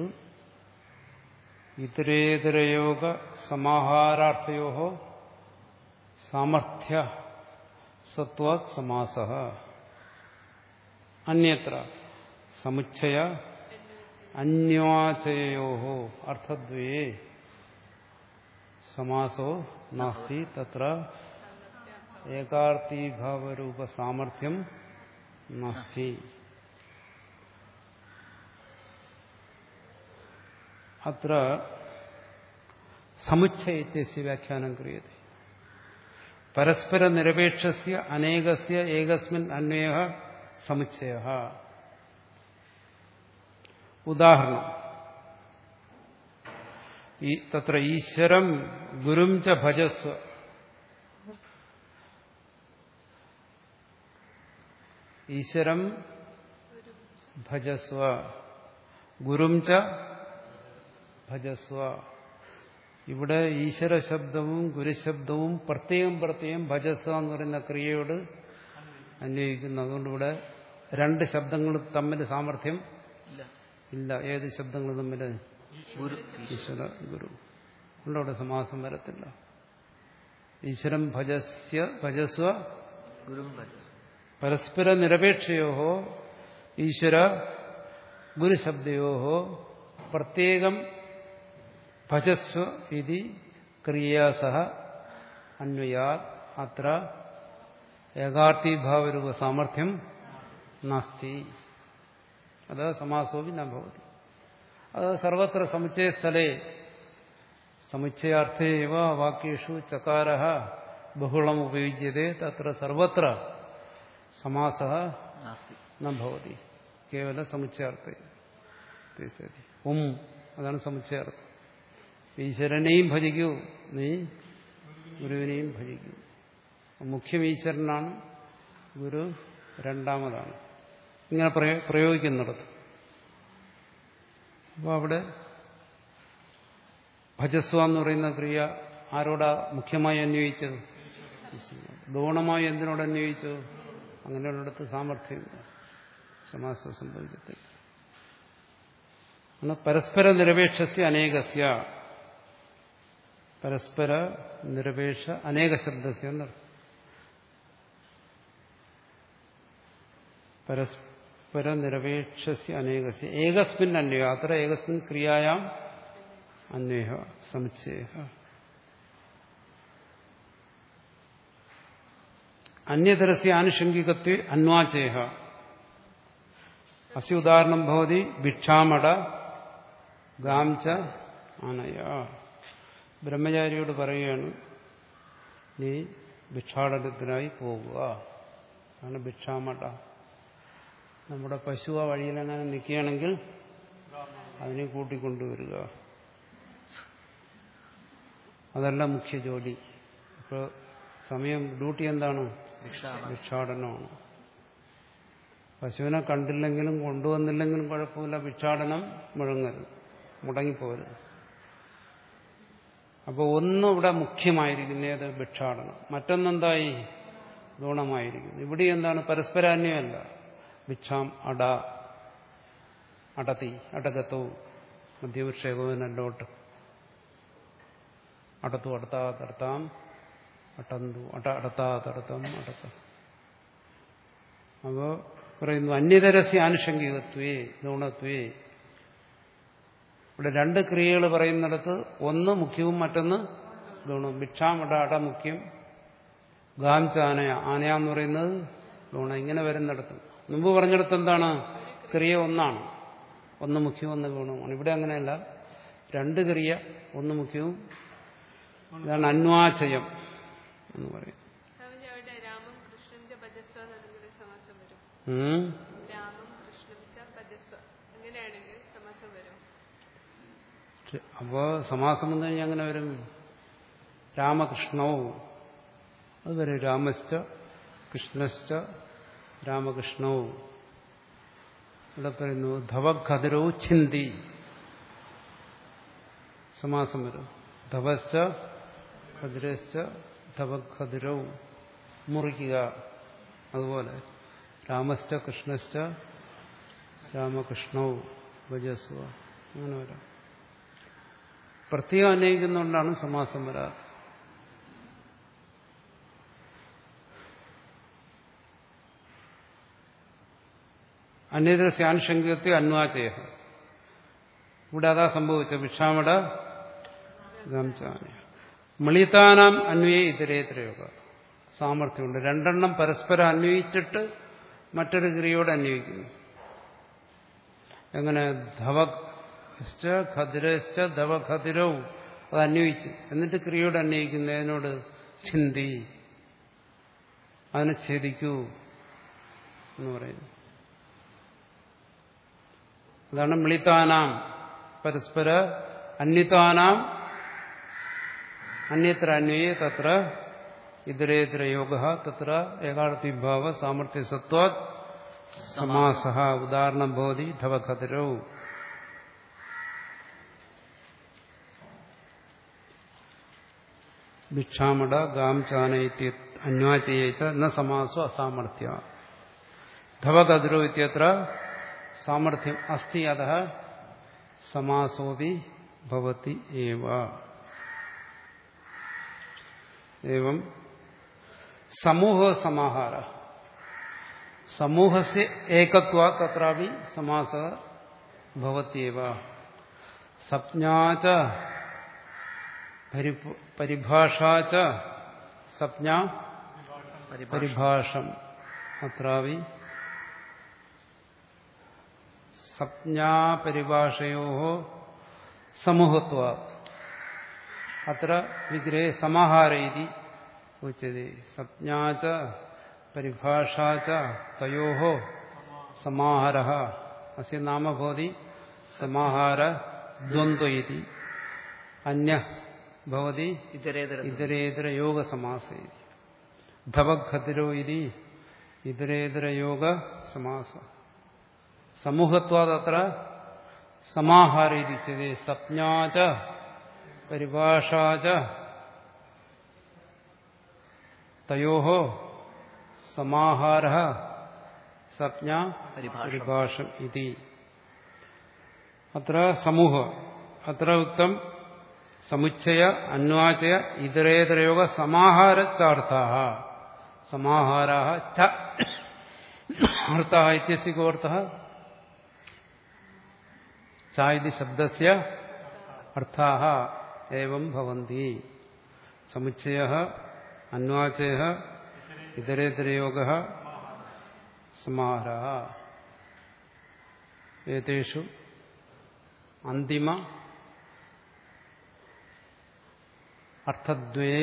ഇതരേതരയോഗ സമാഹാരാർത്ഥയോ സാമർഥ്യ സത്വാത് സമാസ അന്യത്ര സമുച്ചയ അന്വാചയോ അർത്ഥദ്വയേ സമാസോ നാസ്തി തത്ര ഏകാർത്ഥീഭാവരൂപ സാമർഥ്യം നാസ്തി അത്ര സമുച്ചയത്യസ്യ വ്യാഖ്യാനം ക്രിയത്തെ പരസ്പര നിരപേക്ഷസ്യ അനേകസ്യ ഏകസ്മിൻ അന്വയ സമുച്ചയ ഉദാഹരണം ഈ തത്ര ഈശ്വരം ഗുരും ച ഭജസ്വ ഈശ്വരം ഭജസ്വ ഗുരും ച ഭജസ്വ ഇവിടെ ഈശ്വര ശബ്ദവും ഗുരുശബ്ദവും പ്രത്യേകം പ്രത്യേകം ഭജസ്വ എന്ന് പറയുന്ന ക്രിയയോട് അന്വയിക്കുന്നു അതുകൊണ്ട് ഇവിടെ രണ്ട് ശബ്ദങ്ങൾ തമ്മിൽ സാമർഥ്യം ഇല്ല ഇല്ല ഏത് ശബ്ദങ്ങൾ തമ്മിൽ ഗുരു ഈശ്വര ഗുരു അതുകൊണ്ട് അവിടെ സമാസം വരത്തില്ല ഈശ്വരം ഭജസ്യ ഭജസ്വ ഗുരു ഭജ പരസ്പര നിരപേക്ഷയോ ഈശ്വര ഗുരുശബ്ദയോ പ്രത്യേകം ഭജസ്വ ഇതി ക്രിയയാ സഹ അന്വയാ അത്ര ഏകാർത്ഥീഭാവരൂപ സാമർഥ്യം നാസ്തി അത് സമാസോപി ന ഭവതി അത് സർവത്ര സമുച്ചയസ്ഥലേ സമുച്ചയാർത്ഥേ ഇവ വാക്യേഷു ചകാര ബഹുളം ഉപയുജ്യത്തെ തത്ര സർവത്ര സമാസ നാസ്തി ന ഭവതി കേവല സമുച്ചയാർത്ഥ ഉം അതാണ് സമുച്ചയാർത്ഥം ഈശ്വരനെയും ഭജിക്കൂ നീ ഗുരുവിനെയും ഭജിക്കൂ മുഖ്യം ഈശ്വരനാണ് ഗുരു രണ്ടാമതാണ് ഇങ്ങനെ പ്രയോ- പ്രയോഗിക്കുന്നിടത്ത് അപ്പോൾ അവിടെ ഭജസ്വ എന്ന് പറയുന്ന ക്രിയ ആരോടാ മുഖ്യമായി അന്വയിച്ചത് ഗൗണമായി എന്തിനോട് അന്വയിച്ചു അങ്ങനെയുള്ളിടത്ത് സാമർഥ്യം സമാസം സംഭവിക്കത്തില്ല ആണ് പരസ്പര നിരപേക്ഷസ്യ അനേകസ്യ പരസ്പര നിരപേക്ഷ അനേക ശബ്ദസ്യ എന്നർത്ഥം പരസ്പര നിരപേക്ഷസ്യ അനേകസ്യ ഏകസ്മിൻ അന്വയ അത്ര ഏകസ്മിൻ ക്രിയായാം അന്വയ സമുച്ചയ അന്യതരസ്യ ആനുഷംഗികത്വ അന്വാചയ അസ്യ ഉദാഹരണം ഭവതി ഭിക്ഷാമട ഗാംച ആനയ ബ്രഹ്മചാരിയോട് പറയുകയാണ് നീ ഭിക്ഷാടനത്തിനായി പോകുക ആണ് ഭിക്ഷാമട നമ്മുടെ പശു ആ വഴിയിലെങ്ങനെ നിൽക്കുകയാണെങ്കിൽ അതിനെ കൂട്ടിക്കൊണ്ടുവരിക അതല്ല മുഖ്യ ജോലി ഇപ്പോൾ സമയം ഡ്യൂട്ടി എന്താണ് ഭിക്ഷാടനം. ഭിക്ഷാടനമാണ് പശുവിനെ കണ്ടില്ലെങ്കിലും കൊണ്ടുവന്നില്ലെങ്കിലും കുഴപ്പമില്ല ഭിക്ഷാടനം മുഴങ്ങരുത് മുടങ്ങിപ്പോരുത് അപ്പോൾ ഒന്നും ഇവിടെ മുഖ്യമായിരിക്കുന്ന ഏത് ഭിക്ഷാടനം മറ്റൊന്നെന്തായി ഗുണമായിരിക്കുന്നു ഇവിടെ എന്താണ് പരസ്പരാന്യമല്ല ഭിക്ഷാം അട അടത്തി അടകത്തവും മധ്യവിക്ഷേകോനല്ലോട്ട് അടത്തു അടത്താ തടത്താം അട്ടന്തു അട അടത്താ തടത്തം അടത്ത അപ്പോ പറയുന്നു അന്യതരസ്യ ആനുഷംഗികത്വേ ഗുണത്വേ ഇവിടെ രണ്ട് ക്രിയകൾ പറയുന്നിടത്ത് ഒന്ന് മുഖ്യവും മറ്റൊന്ന് ഗുണവും ഭിക്ഷാം അട അട മുഖ്യം ഗാംച ആനയ ആനയ എന്ന് പറയുന്നത് ഗുണം ഇങ്ങനെ വരുന്നിടത്ത് മുമ്പ് പറഞ്ഞിടത്ത് എന്താണ് ക്രിയ ഒന്നാണ് ഒന്ന് മുഖ്യവും ഒന്ന് ഗുണവുമാണ് ഇവിടെ അങ്ങനെയല്ല രണ്ട് ക്രിയ ഒന്ന് മുഖ്യവും ഇതാണ് അന്വാചയം എന്ന് പറയും സ്വാമിജി അവിടെ രാമം കൃഷ്ണൻ ച ഭജസ്വ എന്നെങ്കിൽ സമാസം വരും ഉം. രാമം കൃഷ്ണൻ ച ഭജസ്വ അങ്ങനെയാണെങ്കിൽ സമാസം വരും അപ്പോ സമാസം വന്നു കഴിഞ്ഞാൽ അങ്ങനെ വരും രാമകൃഷ്ണവും അത് വരും രാമശ്ച കൃഷ്ണശ്ച രാമകൃഷ്ണവും ഇവിടെ പറയുന്നു ധവഖതിരോ ഛിന്തി സമാസം വരും ധവശ്ച ഖതിരശ്ച ധവഖതിരൗ മുറിക്കുക അതുപോലെ രാമശ്ച കൃഷ്ണശ്ച രാമകൃഷ്ണവും ഭജസ്വ അങ്ങനെ വരാം പ്രത്യേകം അന്വയിക്കുന്നതുകൊണ്ടാണ് സമാസം വരാറ് അന്യതരസ്യ ആനുഷംഗികത്തെ അന്വാചയ ഇവിടെ അതാ സംഭവിച്ച ഭിക്ഷാമട ഗംചാന മളിതാനാം അന്വയ ഇതരേതരയോഗ സാമർഥ്യമുണ്ട് രണ്ടെണ്ണം പരസ്പരം അന്വയിച്ചിട്ട് മറ്റൊരു ക്രിയയോട് അന്വയിക്കുന്നു എങ്ങനെ ധവശ്ച ഖതിരശ്ച ധവഖതിരവും അത് അന്വയിച്ച് എന്നിട്ട് ക്രിയയോട് അന്വയിക്കുന്നതിനോട് ചിന്തി അതിനെ ഛേദിക്കൂ എന്ന് പറയുന്നു അതാണ് മിളിതാനാം പരസ്പര അന്യതാനാം അന്യത്ര അന്വയെ തത്ര ഇതരേതര യോഗ തത്ര ഏകാർത്ഥവിഭാവ സാമർത്ഥ്യസത്വാത് സമാസ ഉദാഹരണം ഭവതി ധവഖതിരൗ ഭിക്ഷാമട ഗാം ചാനയിത്യ അന്വാചയേച്ച ന സമാസോ അസാമർത്ഥ്യ ധവഖതിരോ ഇത്യത്ര സാമർത്ഥ്യം അസ്തി അത സമാസോപി ഭവതി ഏവ एवं समूह समाहार समूह से एकत्व तथा भी समास भवत्येव सप्ञा च परि- परिभाषा च सप्ञा परिभाषम अत्रावि सप्ञा परिभाषयो समूहत्व അത്ര വിഗ്രഹേ സമാഹാര ഇതി ഉച്ചതി സപ്ഞാ ച പരിഭാഷാ ച തയോ സമാഹാര അസ്യ നാമ ഭവതി സമാഹാര ദ്വന്ദ്വ ഇതി അന്യ ഭവതി ഇതരേതര ഇതരേതര യോഗ സമാസ ഇതി ധവഖതിരോ ഇതി ഇതരേതര യോഗ സമാസ സമൂഹത്വാദത്ര സമാഹാര ഇതി ഉച്യത്തെ സപ്ഞാ ച പരിഭാഷാച തയോ സമാഹാര സപ്ഞ പരിഭാഷം. പരിഭാഷം ഇതി അത്ര സമൂഹ അത്ര ഉക്തം സമുച്ചയ അന്വാചയ ഇതരേതരയോഗ സമാഹാരച്ചാർത്ഥ സമാഹാരാ ച അർത്ഥ ഇത്യस्य को अर्थः च इति शब्दस्य अर्थाः एवं भवन्ति समुच्चयः अन्वाचयः इतरेतरयोगः समाहारः एतेषु अन्तिम अर्थद्वये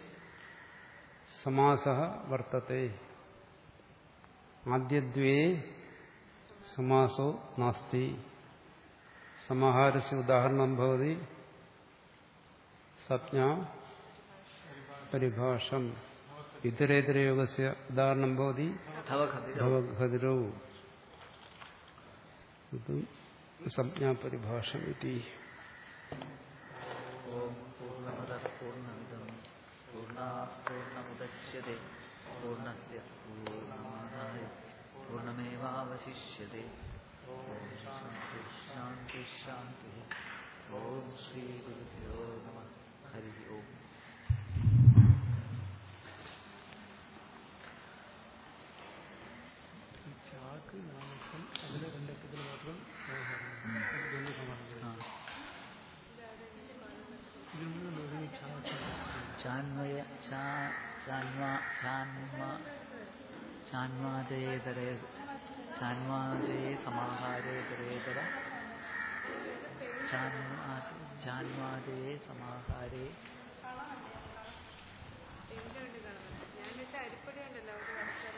समासः वर्तते ആദ്യദ്വേ സമാസോ നാസ്തി സമാഹാരസ്യ ഉദാഹരണം ഭവതി സപ്ഞ പരിഭാഷം ഇതരേതരയോഗസ്യ ഉദാഹരണം ഭവതി തവ ഖദിരോ ഭവഖതിരൗ ഇത് സംജ്ഞാപരിഭാഷം ഇതി ഓം പൂർണ്ണമദഃ പൂർണ്ണമിദം പൂർണ്ണാത് പൂർണ്ണമുദച്യത്തെ പൂർണ്ണസ്യ പൂർണ്ണമാദായ പൂർണ്ണമേവാവശിഷ്യത്തെ ഓം ശാന്തി ശാന്തി ശാന്തി ഓം ശ്രീ ഗുരുഭ്യോ നമ ഹരി ഓം ആ. ചാന്വയ ചാ- ചാന്വാ- ചാന്വാ- ചാന്വാജയേതരേ ചാന്വാജയേ സമാഹാരേതരേതര ചാന്വാ- ചാന്വാജയേ സമാഹാരേ എന്തുകൊണ്ട് കാണുന്നത് ഞാൻ വെച്ചാൽ അരിപ്പൊടി ഉണ്ടല്ലോ ഒരു വർഷം